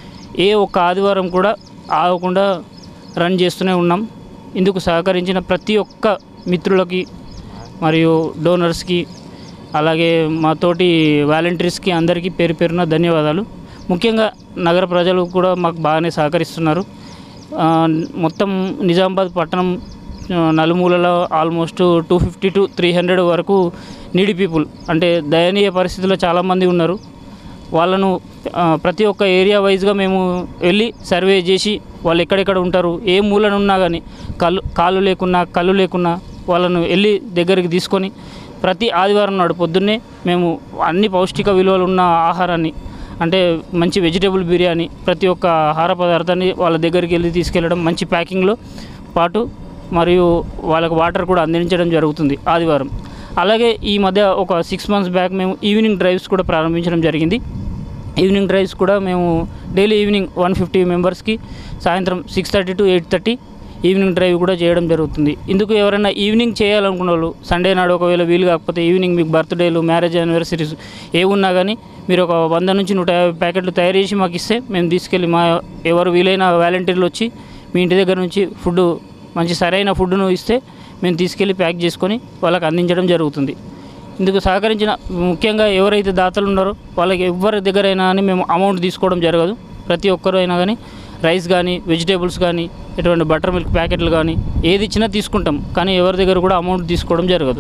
ఏ ఒక్క ఆదివారం కూడా ఆగకుండా రన్ చేస్తూనే ఉన్నాం ఇందుకు సహకరించిన ప్రతి ఒక్క మిత్రులకి మరియు డోనర్స్కి అలాగే మా తోటి వాలంటీర్స్కి అందరికీ పేరు పేరున ధన్యవాదాలు ముఖ్యంగా నగర ప్రజలు కూడా మాకు బాగానే సహకరిస్తున్నారు ఆ, మొత్తం నిజామాబాద్ పట్టణం ఆ, నలుమూలలో almost two fifty to three hundred వరకు నీడి పీపుల్ అంటే దయనీయ పరిస్థితుల్లో చాలామంది ఉన్నారు వాళ్ళను ఆ, ప్రతి ఒక్క ఏరియా వైజ్గా మేము వెళ్ళి సర్వే చేసి వాళ్ళు ఎక్కడెక్కడ ఉంటారు ఏ మూలన ఉన్నా కానీ కళ్ళు కాళ్ళు లేకున్నా కళ్ళు లేకున్నా వాళ్ళను వెళ్ళి దగ్గరికి తీసుకొని ప్రతి ఆదివారం నాడు పొద్దున్నే మేము అన్ని పౌష్టిక విలువలు ఉన్న ఆహారాన్ని అంటే మంచి వెజిటేబుల్ బిర్యానీ ప్రతి ఒక్క ఆహార పదార్థాన్ని వాళ్ళ దగ్గరికి వెళ్ళి తీసుకెళ్ళడం మంచి ప్యాకింగ్లో పాటు మరియు వాళ్ళకి వాటర్ కూడా అందించడం జరుగుతుంది ఆదివారం అలాగే ఈ మధ్య ఒక సిక్స్ మంత్స్ బ్యాక్ మేము ఈవినింగ్ డ్రైవ్స్ కూడా ప్రారంభించడం జరిగింది ఈవినింగ్ డ్రైవ్స్ కూడా మేము డైలీ ఈవినింగ్ వన్ ఫిఫ్టీ మెంబర్స్కి సాయంత్రం six thirty to eight thirty evening drive కూడా చేయడం జరుగుతుంది ఇందుకు ఎవరైనా ఈవినింగ్ చేయాలనుకున్న వాళ్ళు సండే నాడు ఒకవేళ వీలు కాకపోతే ఈవినింగ్ మీకు బర్త్డేలు మ్యారేజ్ యానివర్సరీస్ ఏ ఉన్నా కానీ మీరు ఒక వంద నుంచి నూట యాభై ప్యాకెట్లు తయారు చేసి మాకు ఇస్తే మేము తీసుకెళ్ళి మా ఎవరు వీలైన వాలంటీర్లు వచ్చి మీ ఇంటి దగ్గర నుంచి ఫుడ్ మంచి సరైన ఫుడ్ను ఇస్తే మేము తీసుకెళ్ళి ప్యాక్ చేసుకొని వాళ్ళకి అందించడం జరుగుతుంది ఇందుకు సహకరించిన ముఖ్యంగా ఎవరైతే దాతలు ఉన్నారో వాళ్ళకి ఎవరి దగ్గరైనా అని మేము అమౌంట్ తీసుకోవడం జరగదు ప్రతి ఒక్కరు అయినా కానీ రైస్ కానీ వెజిటేబుల్స్ కానీ ఎటువంటి బటర్ మిల్క్ ప్యాకెట్లు కానీ ఏది ఇచ్చినా తీసుకుంటాం కానీ ఎవరి దగ్గర కూడా అమౌంట్ తీసుకోవడం జరగదు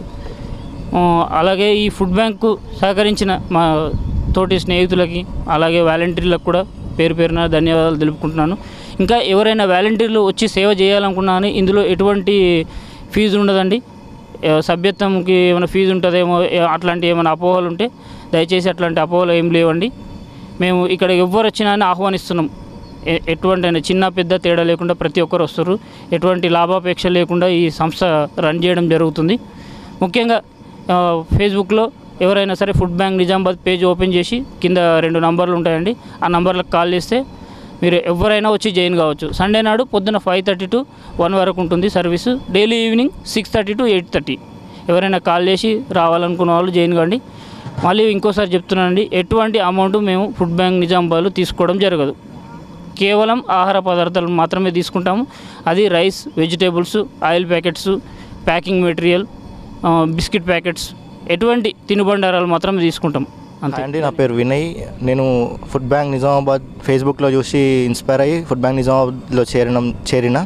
ఆ, అలాగే ఈ ఫుడ్ బ్యాంకు సహకరించిన మా తోటి స్నేహితులకి అలాగే వాలంటీర్లకు కూడా పేరు పేరున ధన్యవాదాలు తెలుపుకుంటున్నాను ఇంకా ఎవరైనా వాలంటీర్లు వచ్చి సేవ చేయాలనుకున్నా కానీ ఇందులో ఎటువంటి ఫీజు ఉండదండి ఏ, సభ్యత్వంకి ఏమైనా ఫీజు ఉంటుందేమో ఏ- అట్లాంటి ఏమైనా అపోహలు ఉంటే దయచేసి అట్లాంటి అపోహలు ఏం లేవండి మేము ఇక్కడ ఎవ్వరు వచ్చినా అని ఆహ్వానిస్తున్నాం ఎ- ఎటువంటి అయినా చిన్న పెద్ద తేడా లేకుండా ప్రతి ఒక్కరు వస్తారు ఎటువంటి లాభాపేక్ష లేకుండా ఈ సంస్థ రన్ చేయడం జరుగుతుంది ముఖ్యంగా ఆ, ఫేస్బుక్లో ఎవరైనా సరే food bank Nizamabad page open చేసి కింద రెండు నంబర్లు ఉంటాయండి ఆ నంబర్లకు కాల్ చేస్తే మీరు ఎవరైనా వచ్చి జాయిన్ కావచ్చు సండే నాడు పొద్దున ఫైవ్ థర్టీ టు వన్ వరకు ఉంటుంది service daily evening six thirty to eight thirty ఎవరైనా కాల్ చేసి రావాలనుకున్న వాళ్ళు జాయిన్ కాండి మళ్ళీ ఇంకోసారి చెప్తున్నానండి ఎటువంటి అమౌంట్ మేము ఫుడ్ బ్యాంక్ నిజామాబాద్లో తీసుకోవడం జరగదు కేవలం ఆహార పదార్థాలు మాత్రమే తీసుకుంటాము అది rice vegetables oil packets packing material ఆ, బిస్కెట్ ప్యాకెట్స్ ఎటువంటి తినుబండారాలు మాత్రమే తీసుకుంటాం అంతే అండి నా పేరు వినయ్ నేను ఫుడ్ బ్యాంక్ నిజామాబాద్ ఫేస్బుక్లో చూసి ఇన్స్పైర్ అయ్యి ఫుడ్ బ్యాంక్ నిజామాబాద్లో చేరిన చేరిన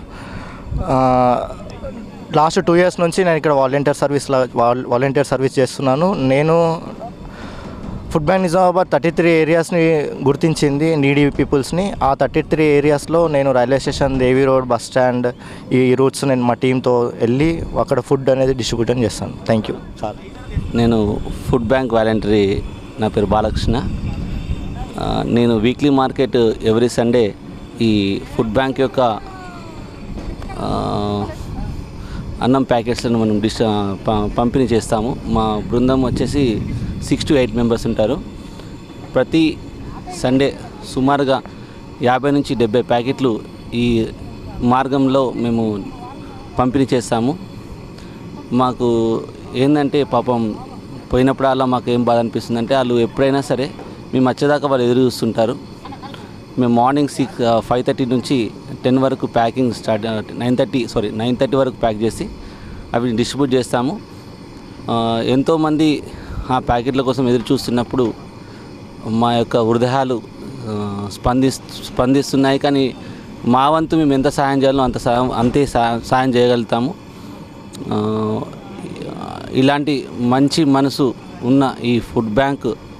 లాస్ట్ టూ ఇయర్స్ నుంచి నేను ఇక్కడ వాలంటీర్ సర్వీస్ వాలంటీర్ సర్వీస్ చేస్తున్నాను నేను food bank Nizamabad thirty three ఏరియాస్ని గుర్తించింది నీడీ పీపుల్స్ని ఆ థర్టీ త్రీ ఏరియాస్లో నేను railway station Devi road bus stand ఈ రూట్స్ నేను మా టీంతో వెళ్ళి అక్కడ ఫుడ్ అనేది డిస్ట్రిబ్యూషన్ చేస్తాను థ్యాంక్ యూ చాలా నేను ఫుడ్ బ్యాంక్ వాలంటరీ నా పేరు బాలకృష్ణ ఆ, నేను వీక్లీ మార్కెట్ ఎవ్రీ సండే ఈ ఫుడ్ బ్యాంక్ యొక్క ఆ, అన్నం ప్యాకెట్స్లను మనం డిస్ ఆ, ప- పంపిణీ చేస్తాము మా బృందం వచ్చేసి సిక్స్ టు ఎయిట్ మెంబర్స్ ఉంటారు ప్రతి సండే సుమారుగా యాభై నుంచి డెబ్బై ప్యాకెట్లు ఈ మార్గంలో మేము పంపిణీ చేస్తాము మాకు ఏంటంటే పాపం పోయినప్పుడల్లా మాకు ఏం బాధ అనిపిస్తుంది అంటే వాళ్ళు ఎప్పుడైనా సరే మేము వచ్చేదాకా వాళ్ళు ఎదురు చూస్తుంటారు మేము మార్నింగ్ సిక్స్ ఫైవ్ థర్టీ నుంచి టెన్ వరకు packing start nine thirty sorry nine thirty వరకు ప్యాక్ చేసి అవి డిస్ట్రిబ్యూట్ చేస్తాము ఆ, ఎంతోమంది ఆ ప్యాకెట్ల కోసం ఎదురు చూస్తున్నప్పుడు మా యొక్క హృదయాలు ఆ, స్పంది స్పందిస్తున్నాయి కానీ మా వంతు మేము ఎంత సహాయం చేయాలో అంత సహాయం అంతే సహా- సహాయం చేయగలుగుతాము ఆ, ఇలాంటి మంచి మనసు ఉన్న ఈ ఫుడ్ బ్యాంక్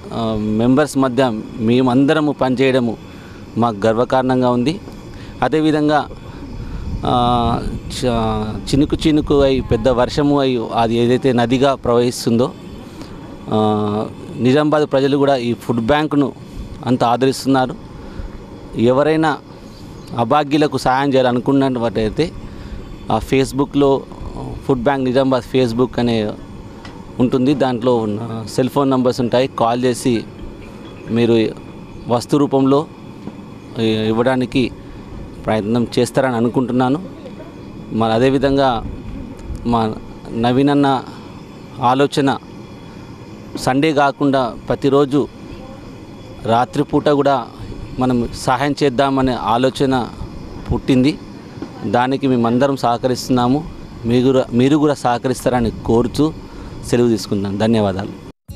ఆ, మెంబర్స్ మధ్య మేమందరము పనిచేయడము మాకు గర్వకారణంగా ఉంది అదేవిధంగా ఆ, చ- చినుకు చినుకు అయి పెద్ద వర్షము అయి అది ఏదైతే నదిగా ప్రవహిస్తుందో ఆ, నిజామాబాద్ ప్రజలు కూడా ఈ ఫుడ్ బ్యాంకును అంత ఆదరిస్తున్నారు ఎవరైనా అభాగ్యులకు సహాయం చేయాలనుకున్నట్టయితే ఆ ఫేస్బుక్లో ఫుడ్ బ్యాంక్ నిజామాబాద్ ఫేస్బుక్ అనే ఉంటుంది దాంట్లో ఉన్న సెల్ ఫోన్ నంబర్స్ ఉంటాయి కాల్ చేసి మీరు వస్తు రూపంలో ఇ- ఇవ్వడానికి ప్రయత్నం చేస్తారని అనుకుంటున్నాను మరి అదేవిధంగా మా నవీన్ అన్న ఆలోచన సండే కాకుండా ప్రతిరోజు రాత్రిపూట కూడా మనం సహాయం చేద్దామనే ఆలోచన పుట్టింది దానికి మేమందరం సహకరిస్తున్నాము మీరు కూడా మీరు కూడా సహకరిస్తారని కోరుతూ సెలవు తీసుకుందాం ధన్యవాదాలు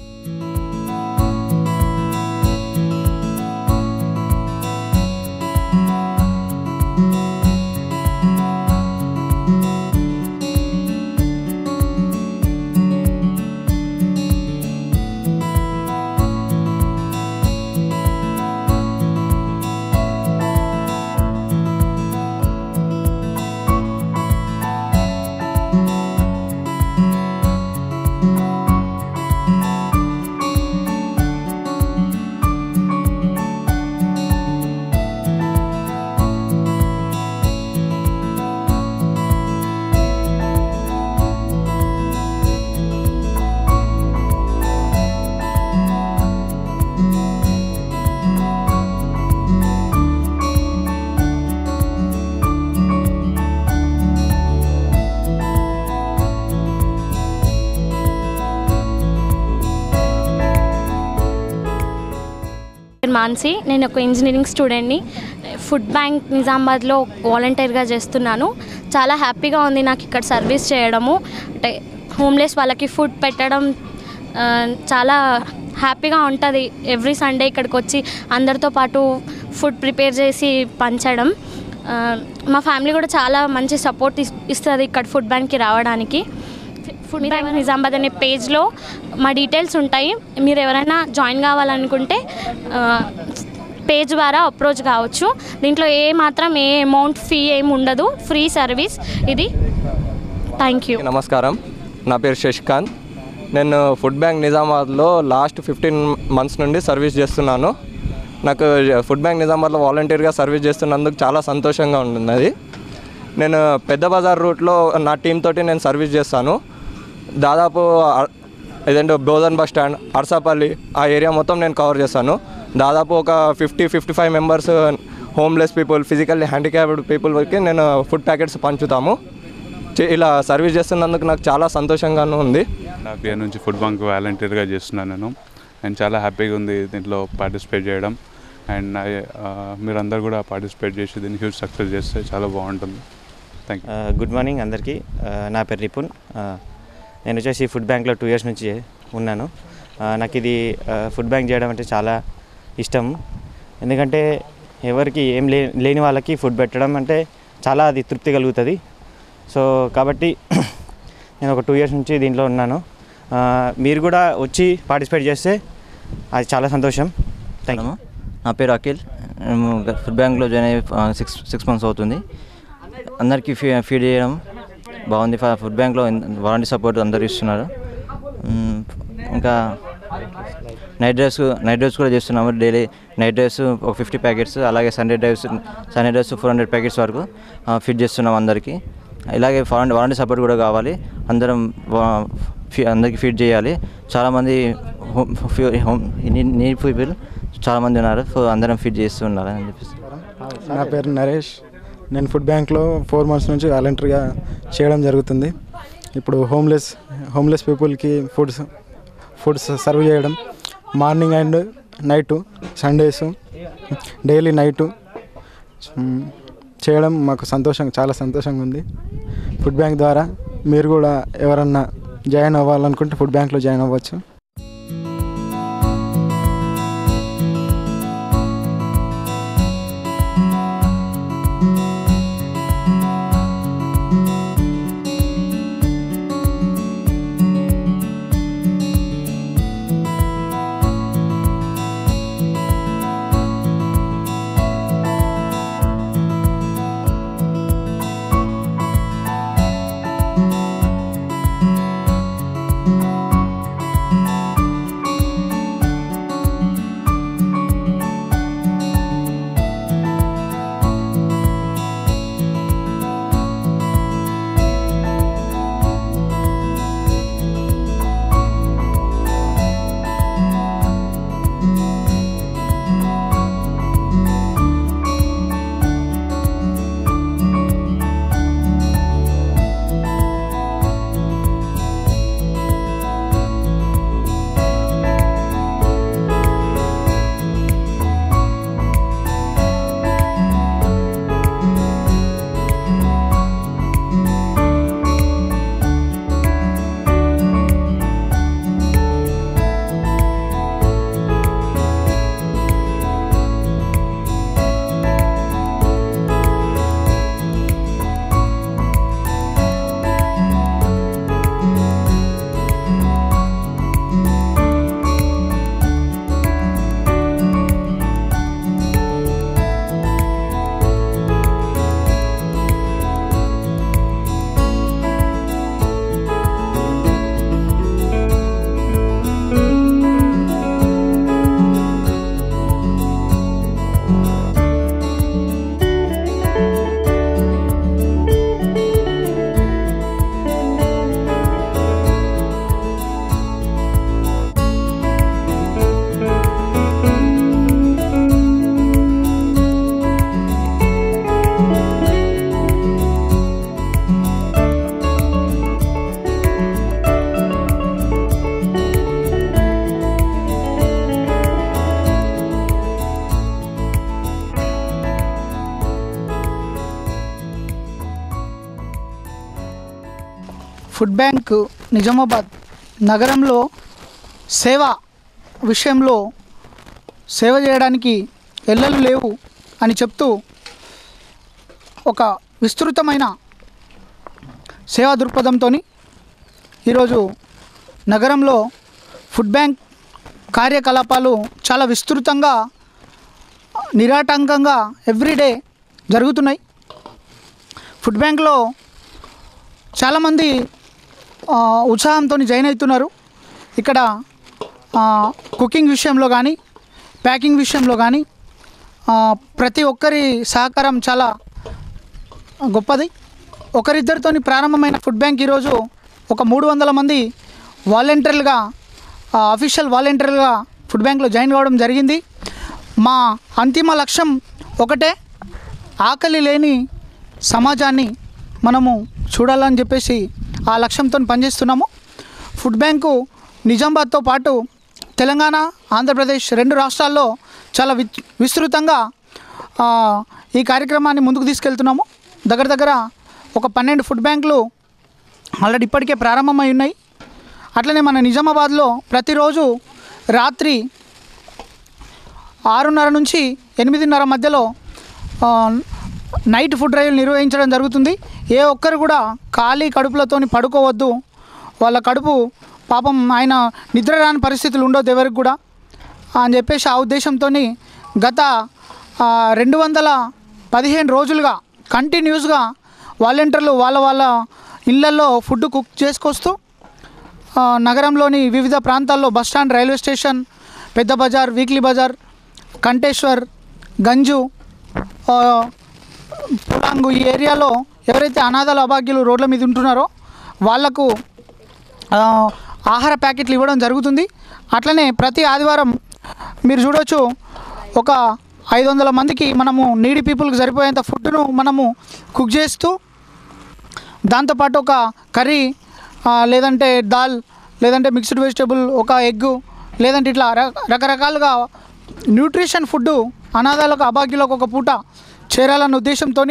పేరు మాన్సి నేను ఒక ఇంజనీరింగ్ స్టూడెంట్ని ఫుడ్ బ్యాంక్ నిజామాబాద్లో వాలంటీర్గా చేస్తున్నాను చాలా హ్యాపీగా ఉంది నాకు ఇక్కడ సర్వీస్ చేయడము అంటే హోమ్లెస్ వాళ్ళకి ఫుడ్ పెట్టడం ఆ, చాలా హ్యాపీగా ఉంటుంది ఎవ్రీ సండే ఇక్కడికి వచ్చి అందరితో పాటు ఫుడ్ ప్రిపేర్ చేసి పంచడం ఆ, మా ఫ్యామిలీ కూడా చాలా మంచి సపోర్ట్ ఇస్తుంది ఇక్కడ ఫుడ్ బ్యాంక్కి రావడానికి ఫుడ్ బ్యాంక్ నిజామాబాద్ అనే పేజ్లో మా డీటెయిల్స్ ఉంటాయి మీరు ఎవరైనా జాయిన్ కావాలనుకుంటే ఆ, పేజ్ ద్వారా అప్రోచ్ కావచ్చు దీంట్లో ఏ మాత్రం ఏ అమౌంట్ ఫీ ఏమి ఉండదు ఫ్రీ సర్వీస్ ఇది థ్యాంక్ యూ నమస్కారం నా పేరు శశికాంత్ నేను ఫుడ్ బ్యాంక్ నిజామాబాద్లో లాస్ట్ ఫిఫ్టీన్ మంత్స్ నుండి సర్వీస్ చేస్తున్నాను నాకు ఫుడ్ బ్యాంక్ నిజామాబాద్లో వాలంటీర్గా సర్వీస్ చేస్తున్నందుకు చాలా సంతోషంగా ఉన్నది నేను పెద్ద బజార్ రూట్లో నా టీం తోటి నేను సర్వీస్ చేస్తాను దాదాపు అ- ఏదంటే బోధన్ బస్ స్టాండ్ అర్సాపల్లి ఆ ఏరియా మొత్తం నేను కవర్ చేస్తాను దాదాపు ఒక fifty fifty five members homeless people physically handicapped పీపుల్కి నేను ఫుడ్ ప్యాకెట్స్ పంచుతాము చే- ఇలా సర్వీస్ చేస్తున్నందుకు నాకు చాలా సంతోషంగానూ ఉంది నా పేరు నుంచి ఫుడ్ బ్యాంక్ వాలంటీర్గా చేస్తున్నాను నేను అండ్ చాలా హ్యాపీగా ఉంది దీంట్లో పార్టిసిపేట్ చేయడం అండ్ నా- ఆ, మీరందరూ కూడా పార్టిసిపేట్ చేసి దీన్ని హ్యూజ్ సక్సెస్ చేస్తే చాలా బాగుంటుంది థ్యాంక్ యూ గుడ్ మార్నింగ్ అందరికీ ఆ, నా పేరు రిపున్ ఆ, నేను వచ్చేసి ఫుడ్ బ్యాంక్లో టూ ఇయర్స్ నుంచి ఉన్నాను ఆ, నాకు ఇది ఆ, ఫుడ్ బ్యాంక్ చేయడం అంటే చాలా ఇష్టం ఎందుకంటే ఎవరికి ఏం లే లేని వాళ్ళకి ఫుడ్ పెట్టడం అంటే చాలా అది తృప్తి కలుగుతుంది సో కాబట్టి నేను ఒక టూ ఇయర్స్ నుంచి దీంట్లో ఉన్నాను ఆ, మీరు కూడా వచ్చి పార్టిసిపేట్ చేస్తే అది చాలా సంతోషం థ్యాంక్ యూ నా పేరు అఖిల్ మేము ఫుడ్ బ్యాంక్లో జాయిన్ అయ్యి సిక్స్ సిక్స్ మంత్స్ అవుతుంది అందరికీ ఫీ ఫీడ్ చేయడం బాగుంది ఫ- ఫుడ్ బ్యాంక్లో వారంటీ సపోర్ట్ అందరు ఇస్తున్నారు మ్, ఇంకా నైట్ డ్రైవ్స్ నైట్ డ్రైవ్స్ కూడా చేస్తున్నాము డైలీ నైట్ డ్రైవ్స్ ఒక ఫిఫ్టీ ప్యాకెట్స్ అలాగే Sunday drives Sunday drives four hundred packets వరకు ఫిట్ చేస్తున్నాం అందరికీ ఇలాగే వారంటీ వారంటీ సపోర్ట్ కూడా కావాలి అందరం వా- ఫీ- అందరికీ ఫీడ్ చేయాలి చాలామంది హోమ్ ఫీ- హోమ్ నీడ్ పీపుల్ చాలామంది ఉన్నారు సో అందరం ఫీడ్ చేస్తూ ఉండాలి అని చెప్పేసి నా పేరు నరేష్ నేను ఫుడ్ బ్యాంక్లో ఫోర్ మంత్స్ నుంచి వాలంటరీగా చేయడం జరుగుతుంది ఇప్పుడు హోమ్లెస్ హోమ్లెస్ పీపుల్కి ఫుడ్స్ ఫుడ్స్ సర్వ్ చేయడం morning and night Sundays daily night చేయడం మాకు సంతోషం చాలా సంతోషంగా ఉంది ఫుడ్ బ్యాంక్ ద్వారా మీరు కూడా ఎవరన్నా జాయిన్ అవ్వాలనుకుంటే ఫుడ్ బ్యాంక్లో జాయిన్ అవ్వచ్చు ఫుడ్ బ్యాంక్ నిజామాబాద్ నగరంలో సేవ విషయంలో సేవ చేయడానికి ఎల్లలు లేవు అని చెప్తూ ఒక విస్తృతమైన సేవా దృక్పథంతో ఈరోజు నగరంలో ఫుడ్ బ్యాంక్ కార్యకలాపాలు చాలా విస్తృతంగా నిరాటంకంగా ఎవ్రీడే జరుగుతున్నాయి ఫుడ్ బ్యాంక్లో చాలామంది ఆ, ఉత్సాహంతో జాయిన్ అవుతున్నారు ఇక్కడ ఆ, కుకింగ్ విషయంలో కానీ ప్యాకింగ్ విషయంలో కానీ ఆ, ప్రతి ఒక్కరి సహకారం చాలా గొప్పది ఒకరిద్దరితోని ప్రారంభమైన ఫుడ్ బ్యాంక్ ఈరోజు ఒక మూడు వందల మంది వాలంటీర్లుగా అఫీషియల్ వాలంటీర్లుగా ఫుడ్ బ్యాంక్లో జాయిన్ కావడం జరిగింది మా అంతిమ లక్ష్యం ఒకటే ఆకలి లేని సమాజాన్ని మనము చూడాలని చెప్పేసి ఆ లక్ష్యంతో పనిచేస్తున్నాము ఫుడ్ బ్యాంకు నిజామాబాద్తో పాటు తెలంగాణ ఆంధ్రప్రదేశ్ రెండు రాష్ట్రాల్లో చాలా వి విస్తృతంగా ఆ, ఈ కార్యక్రమాన్ని ముందుకు తీసుకెళ్తున్నాము దగ్గర దగ్గర ఒక పన్నెండు ఫుడ్ బ్యాంకులు ఆల్రెడీ ఇప్పటికే ప్రారంభమై ఉన్నాయి అట్లనే మన నిజామాబాద్లో ప్రతిరోజు రాత్రి ఆరున్నర నుంచి ఎనిమిదిన్నర మధ్యలో ఆ, నైట్ ఫుడ్ డ్రైవ్లు నిర్వహించడం జరుగుతుంది ఏ ఒక్కరు కూడా ఖాళీ కడుపులతోని పడుకోవద్దు వాళ్ళ కడుపు పాపం ఆయన నిద్ర రాని పరిస్థితులు ఉండొద్దు ఎవరికి కూడా అని చెప్పేసి ఆ ఉద్దేశంతో గత ఆ, రెండు వందల పదిహేను రోజులుగా కంటిన్యూస్గా వాలంటీర్లు వాళ్ళ వాళ్ళ ఇళ్లలో ఫుడ్ కుక్ చేసుకొస్తూ ఆ, నగరంలోని వివిధ ప్రాంతాల్లో బస్టాండ్ రైల్వే స్టేషన్ పెద్ద బజార్ వీక్లీ బజార్ కంటేశ్వర్ గంజు ఆ, పులాంగు ఈ ఏరియాలో ఎవరైతే అనాథాల అభాగ్యులు రోడ్ల మీద ఉంటున్నారో వాళ్లకు ఆ, ఆహార ప్యాకెట్లు ఇవ్వడం జరుగుతుంది అట్లనే ప్రతి ఆదివారం మీరు చూడొచ్చు ఒక ఐదు వందల మందికి మనము నీడి పీపుల్కి సరిపోయేంత ఫుడ్ను మనము కుక్ చేస్తూ దాంతోపాటు ఒక కర్రీ ఆ, లేదంటే దాల్ లేదంటే మిక్స్డ్ వెజిటేబుల్ ఒక ఎగ్ లేదంటే ఇట్లా ర- రకరకాలుగా న్యూట్రిషన్ ఫుడ్ అనాథాలకు అభాగ్యులకు ఒక పూట చేరాలన్న ఉద్దేశంతో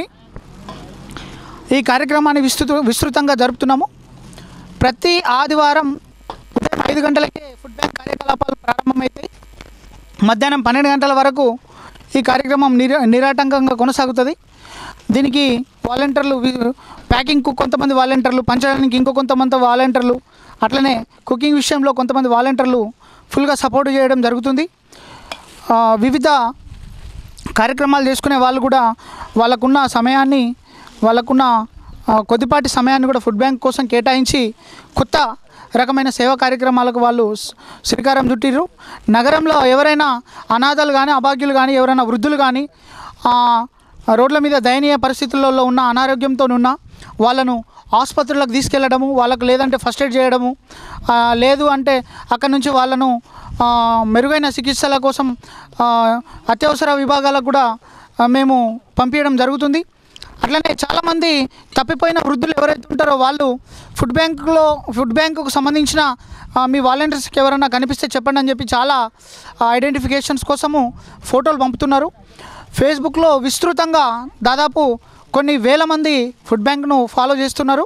ఈ కార్యక్రమాన్ని విస్తృత విస్తృతంగా జరుపుతున్నాము ప్రతి ఆదివారం ఉదయం ఐదు గంటలకే ఫుడ్ బ్యాంక్ కార్యకలాపాలు ప్రారంభమవుతాయి మధ్యాహ్నం పన్నెండు గంటల వరకు ఈ కార్యక్రమం నిర నిరాటంకంగా కొనసాగుతుంది దీనికి వాలంటీర్లు వి- ప్యాకింగ్కు కొంతమంది వాలంటీర్లు పంచడానికి ఇంకో కొంతమంది వాలంటీర్లు అట్లనే కుకింగ్ విషయంలో కొంతమంది వాలంటీర్లు ఫుల్గా సపోర్ట్ చేయడం జరుగుతుంది ఆ, వివిధ కార్యక్రమాలు చేసుకునే వాళ్ళు కూడా వాళ్ళకున్న సమయాన్ని వాళ్ళకున్న ఆ, కొద్దిపాటి సమయాన్ని కూడా ఫుడ్ బ్యాంక్ కోసం కేటాయించి కొత్త రకమైన సేవా కార్యక్రమాలకు వాళ్ళు స్- శ్రీకారం చుట్టిర్రు నగరంలో ఎవరైనా అనాథలు కానీ అభాగ్యులు కానీ ఎవరైనా వృద్ధులు కానీ ఆ, రోడ్ల మీద దయనీయ పరిస్థితులలో ఉన్న అనారోగ్యంతో ఉన్న వాళ్ళను ఆసుపత్రులకు తీసుకెళ్ళడము వాళ్ళకు లేదంటే ఫస్ట్ ఎయిడ్ చేయడము ఆ, లేదు అంటే అక్కడి నుంచి వాళ్ళను ఆ, మెరుగైన చికిత్సల కోసం ఆ, అత్యవసర విభాగాలకు కూడా ఆ, మేము పంపించడం జరుగుతుంది అట్లనే చాలామంది తప్పిపోయిన వృద్ధులు ఎవరైతే ఉంటారో వాళ్ళు ఫుడ్ బ్యాంకులో ఫుడ్ బ్యాంకుకు సంబంధించిన ఆ, మీ వాలంటీర్స్కి ఎవరైనా కనిపిస్తే చెప్పండి అని చెప్పి చాలా ఐడెంటిఫికేషన్స్ కోసము ఫోటోలు పంపుతున్నారు ఫేస్బుక్లో విస్తృతంగా దాదాపు కొన్ని వేల మంది ఫుడ్ బ్యాంక్ను ఫాలో చేస్తున్నారు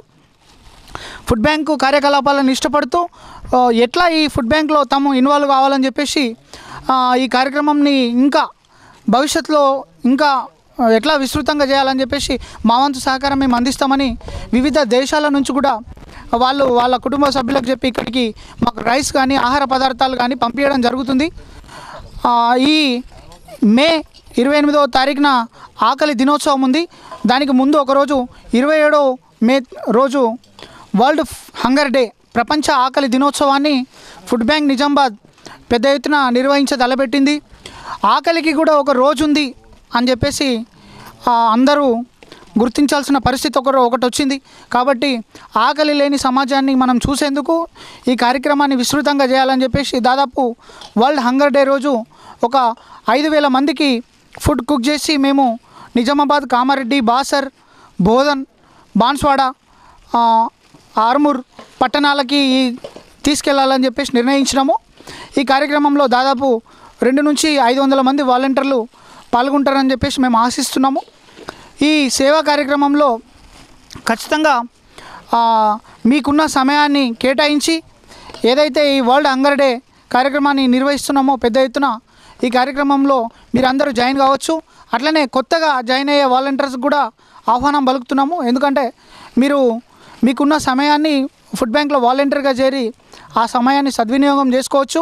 ఫుడ్ బ్యాంకు కార్యకలాపాలను ఇష్టపడుతూ ఆ, ఎట్లా ఈ ఫుడ్ బ్యాంక్లో తాము ఇన్వాల్వ్ కావాలని చెప్పేసి ఆ, ఈ కార్యక్రమంని ఇంకా భవిష్యత్తులో ఇంకా ఆ, ఎట్లా విస్తృతంగా చేయాలని చెప్పేసి మా వంతు సహకారం మేము అందిస్తామని వివిధ దేశాల నుంచి కూడా వాళ్ళు వాళ్ళ కుటుంబ సభ్యులకు చెప్పి ఇక్కడికి మాకు రైస్ కానీ ఆహార పదార్థాలు కానీ పంపించడం జరుగుతుంది ఆ, ఈ మే ఇరవై ఎనిమిదవ తారీఖున ఆకలి దినోత్సవం ఉంది దానికి ముందు ఒకరోజు ఇరవై ఏడో మే రోజు వరల్డ్ హంగర్ డే ప్రపంచ ఆకలి దినోత్సవాన్ని ఫుడ్ బ్యాంక్ నిజామాబాద్ పెద్ద ఎత్తున నిర్వహించ తలపెట్టింది ఆకలికి కూడా ఒక రోజు ఉంది అని చెప్పేసి ఆ, అందరూ గుర్తించాల్సిన పరిస్థితి ఒకరు ఒకటి వచ్చింది కాబట్టి ఆకలి లేని సమాజాన్ని మనం చూసేందుకు ఈ కార్యక్రమాన్ని విస్తృతంగా చేయాలని చెప్పేసి దాదాపు వరల్డ్ హంగర్ డే రోజు ఒక ఐదు వేల మందికి ఫుడ్ కుక్ చేసి మేము నిజామాబాద్ కామారెడ్డి బాసర్ బోధన్ బాన్స్వాడ ఆ, ఆర్మూర్ పట్టణాలకి ఈ తీసుకెళ్లాలని చెప్పేసి నిర్ణయించినాము ఈ కార్యక్రమంలో దాదాపు రెండు నుంచి ఐదు వందల మంది వాలంటీర్లు పాల్గొంటారని చెప్పేసి మేము ఆశిస్తున్నాము ఈ సేవా కార్యక్రమంలో ఖచ్చితంగా ఆ, మీకున్న సమయాన్ని కేటాయించి ఏదైతే ఈ వరల్డ్ హంగర్ డే కార్యక్రమాన్ని నిర్వహిస్తున్నామో పెద్ద ఎత్తున ఈ కార్యక్రమంలో మీరందరూ జాయిన్ కావచ్చు అట్లనే కొత్తగా జాయిన్ అయ్యే వాలంటీర్స్ కూడా ఆహ్వానం పలుకుతున్నాము ఎందుకంటే మీరు మీకున్న సమయాన్ని ఫుడ్ బ్యాంక్లో వాలంటీర్గా చేరి ఆ సమయాన్ని సద్వినియోగం చేసుకోవచ్చు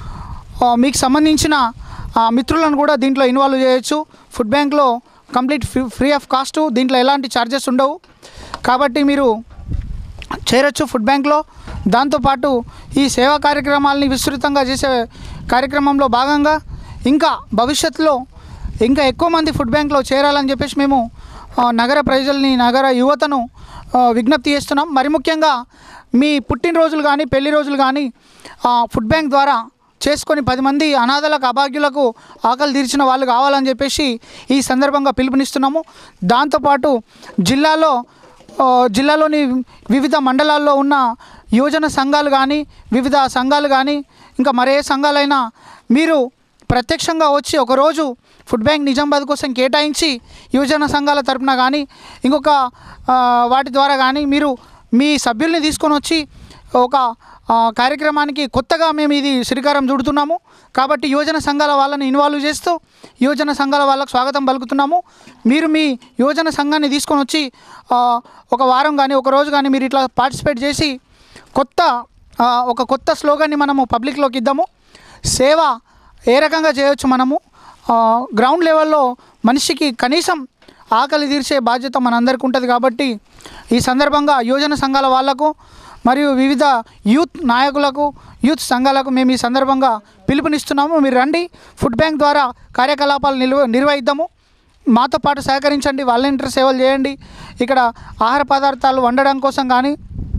ఆ, మీకు సంబంధించిన ఆ, మిత్రులను కూడా దీంట్లో ఇన్వాల్వ్ చేయొచ్చు ఫుడ్ బ్యాంక్లో complete free free of cost దీంట్లో ఎలాంటి ఛార్జెస్ ఉండవు కాబట్టి మీరు చేరొచ్చు ఫుడ్ బ్యాంక్లో దాంతోపాటు ఈ సేవా కార్యక్రమాలని విస్తృతంగా చేసే కార్యక్రమంలో భాగంగా ఇంకా భవిష్యత్తులో ఇంకా ఎక్కువ మంది ఫుడ్ బ్యాంక్లో చేరాలని చెప్పేసి మేము ఆ, నగర ప్రజల్ని నగర యువతను ఆ, విజ్ఞప్తి చేస్తున్నాం మరి ముఖ్యంగా మీ పుట్టినరోజులు కానీ పెళ్లి రోజులు కానీ ఆ, ఫుడ్ బ్యాంక్ ద్వారా చేసుకొని పది మంది అనాథలకు అభాగ్యులకు ఆకలి తీర్చిన వాళ్ళు కావాలని చెప్పేసి ఈ సందర్భంగా పిలుపునిస్తున్నాము దాంతోపాటు జిల్లాలో ఆ, జిల్లాలోని వివిధ మండలాల్లో ఉన్న యువజన సంఘాలు కానీ వివిధ సంఘాలు కానీ ఇంకా మరే సంఘాలైనా మీరు ప్రత్యక్షంగా వచ్చి ఒకరోజు ఫుడ్ బ్యాంక్ నిజామాబాద్ కోసం కేటాయించి యువజన సంఘాల తరపున కానీ ఇంకొక ఆ, వాటి ద్వారా కానీ మీరు మీ సభ్యుల్ని తీసుకొని వచ్చి ఒక ఆ, కార్యక్రమానికి కొత్తగా మేము ఇది శ్రీకారం చుడుతున్నాము కాబట్టి యువజన సంఘాల వాళ్ళని ఇన్వాల్వ్ చేస్తూ యువజన సంఘాల వాళ్ళకు స్వాగతం పలుకుతున్నాము మీరు మీ యువజన సంఘాన్ని తీసుకొని వచ్చి ఆ, ఒక వారం కానీ ఒక రోజు కానీ మీరు ఇట్లా పార్టిసిపేట్ చేసి కొత్త ఆ, ఒక కొత్త స్లోగన్ని మనము పబ్లిక్లోకి ఇద్దాము సేవ ఏ రకంగా చేయొచ్చు మనము ఆ, గ్రౌండ్ లెవెల్లో మనిషికి కనీసం ఆకలి తీర్చే బాధ్యత మనందరికీ ఉంటుంది కాబట్టి ఈ సందర్భంగా యువజన సంఘాల వాళ్లకు మరియు వివిధ యూత్ నాయకులకు యూత్ సంఘాలకు మేము ఈ సందర్భంగా పిలుపునిస్తున్నాము మీరు రండి ఫుడ్ బ్యాంక్ ద్వారా కార్యకలాపాలు నిల్వ నిర్వహిద్దాము మాతో పాటు సహకరించండి వాలంటీర్ సేవలు చేయండి ఇక్కడ ఆహార పదార్థాలు వండడం కోసం కానీ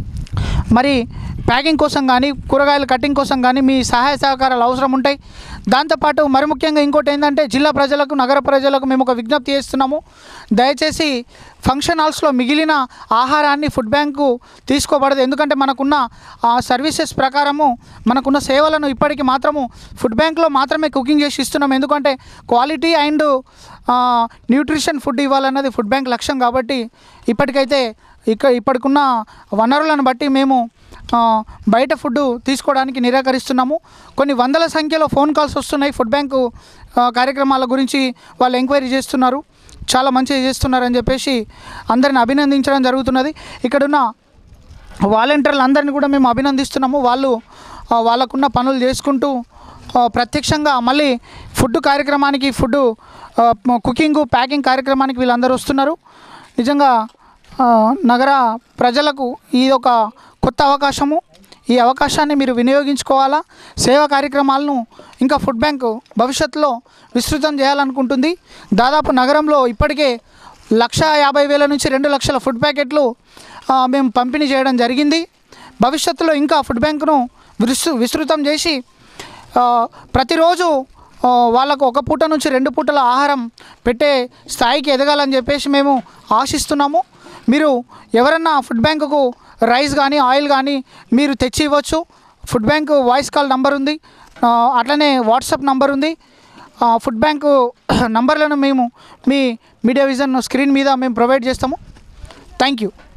మరి ప్యాకింగ్ కోసం కానీ కూరగాయల కటింగ్ కోసం కానీ మీ సహాయ సహకారాలు అవసరం ఉంటాయి దాంతోపాటు మరి ముఖ్యంగా ఇంకోటి ఏంటంటే జిల్లా ప్రజలకు నగర ప్రజలకు మేము ఒక విజ్ఞప్తి చేస్తున్నాము దయచేసి ఫంక్షన్ హాల్స్లో మిగిలిన ఆహారాన్ని ఫుడ్ బ్యాంకు తీసుకోబడదు ఎందుకంటే మనకున్న ఆ సర్వీసెస్ ప్రకారము మనకున్న సేవలను ఇప్పటికి మాత్రము ఫుడ్ బ్యాంక్లో మాత్రమే కుకింగ్ చేసి ఇస్తున్నాం ఎందుకంటే క్వాలిటీ అండ్ న్యూట్రిషన్ ఫుడ్ ఇవ్వాలన్నది ఫుడ్ బ్యాంక్ లక్ష్యం కాబట్టి ఇప్పటికైతే ఇక్కడ ఇప్పటికున్న వనరులను బట్టి మేము ఆ, బయట ఫుడ్ తీసుకోవడానికి నిరాకరిస్తున్నాము కొన్ని వందల సంఖ్యలో ఫోన్ కాల్స్ వస్తున్నాయి ఫుడ్ బ్యాంకు ఆ, కార్యక్రమాల గురించి వాళ్ళు ఎంక్వైరీ చేస్తున్నారు చాలా మంచిగా చేస్తున్నారని చెప్పేసి అందరిని అభినందించడం జరుగుతున్నది ఇక్కడున్న వాలంటీర్లు అందరినీ కూడా మేము అభినందిస్తున్నాము వాళ్ళు ఆ, వాళ్ళకున్న పనులు చేసుకుంటూ ఆ, ప్రత్యక్షంగా మళ్ళీ ఫుడ్ కార్యక్రమానికి ఫుడ్ కుకింగ్ ప్యాకింగ్ కార్యక్రమానికి వీళ్ళందరూ వస్తున్నారు నిజంగా ఆ, నగర ప్రజలకు ఇది ఒక కొత్త అవకాశము ఈ అవకాశాన్ని మీరు వినియోగించుకోవాలా సేవా కార్యక్రమాలను ఇంకా ఫుడ్ బ్యాంకు భవిష్యత్తులో విస్తృతం చేయాలనుకుంటుంది దాదాపు నగరంలో ఇప్పటికే లక్ష యాభై వేల నుంచి రెండు లక్షల ఫుడ్ ప్యాకెట్లు ఆ, మేము పంపిణీ చేయడం జరిగింది భవిష్యత్తులో ఇంకా ఫుడ్ బ్యాంకును విస్తృ విస్తృతం చేసి ఆ, ప్రతిరోజు ఆ, వాళ్ళకు ఒక పూట నుంచి రెండు పూటల ఆహారం పెట్టే స్థాయికి ఎదగాలని చెప్పేసి మేము ఆశిస్తున్నాము మీరు ఎవరన్నా ఫుడ్ బ్యాంకుకు రైస్ కానీ ఆయిల్ కానీ మీరు తెచ్చి ఇవ్వచ్చు food bank voice call number ఉంది ఆ, అట్లనే వాట్సాప్ నంబర్ ఉంది ఆ, ఫుడ్ బ్యాంకు నంబర్లను మేము మీ మీడియా విజన్ స్క్రీన్ మీద మేము ప్రొవైడ్ చేస్తాము థ్యాంక్ యూ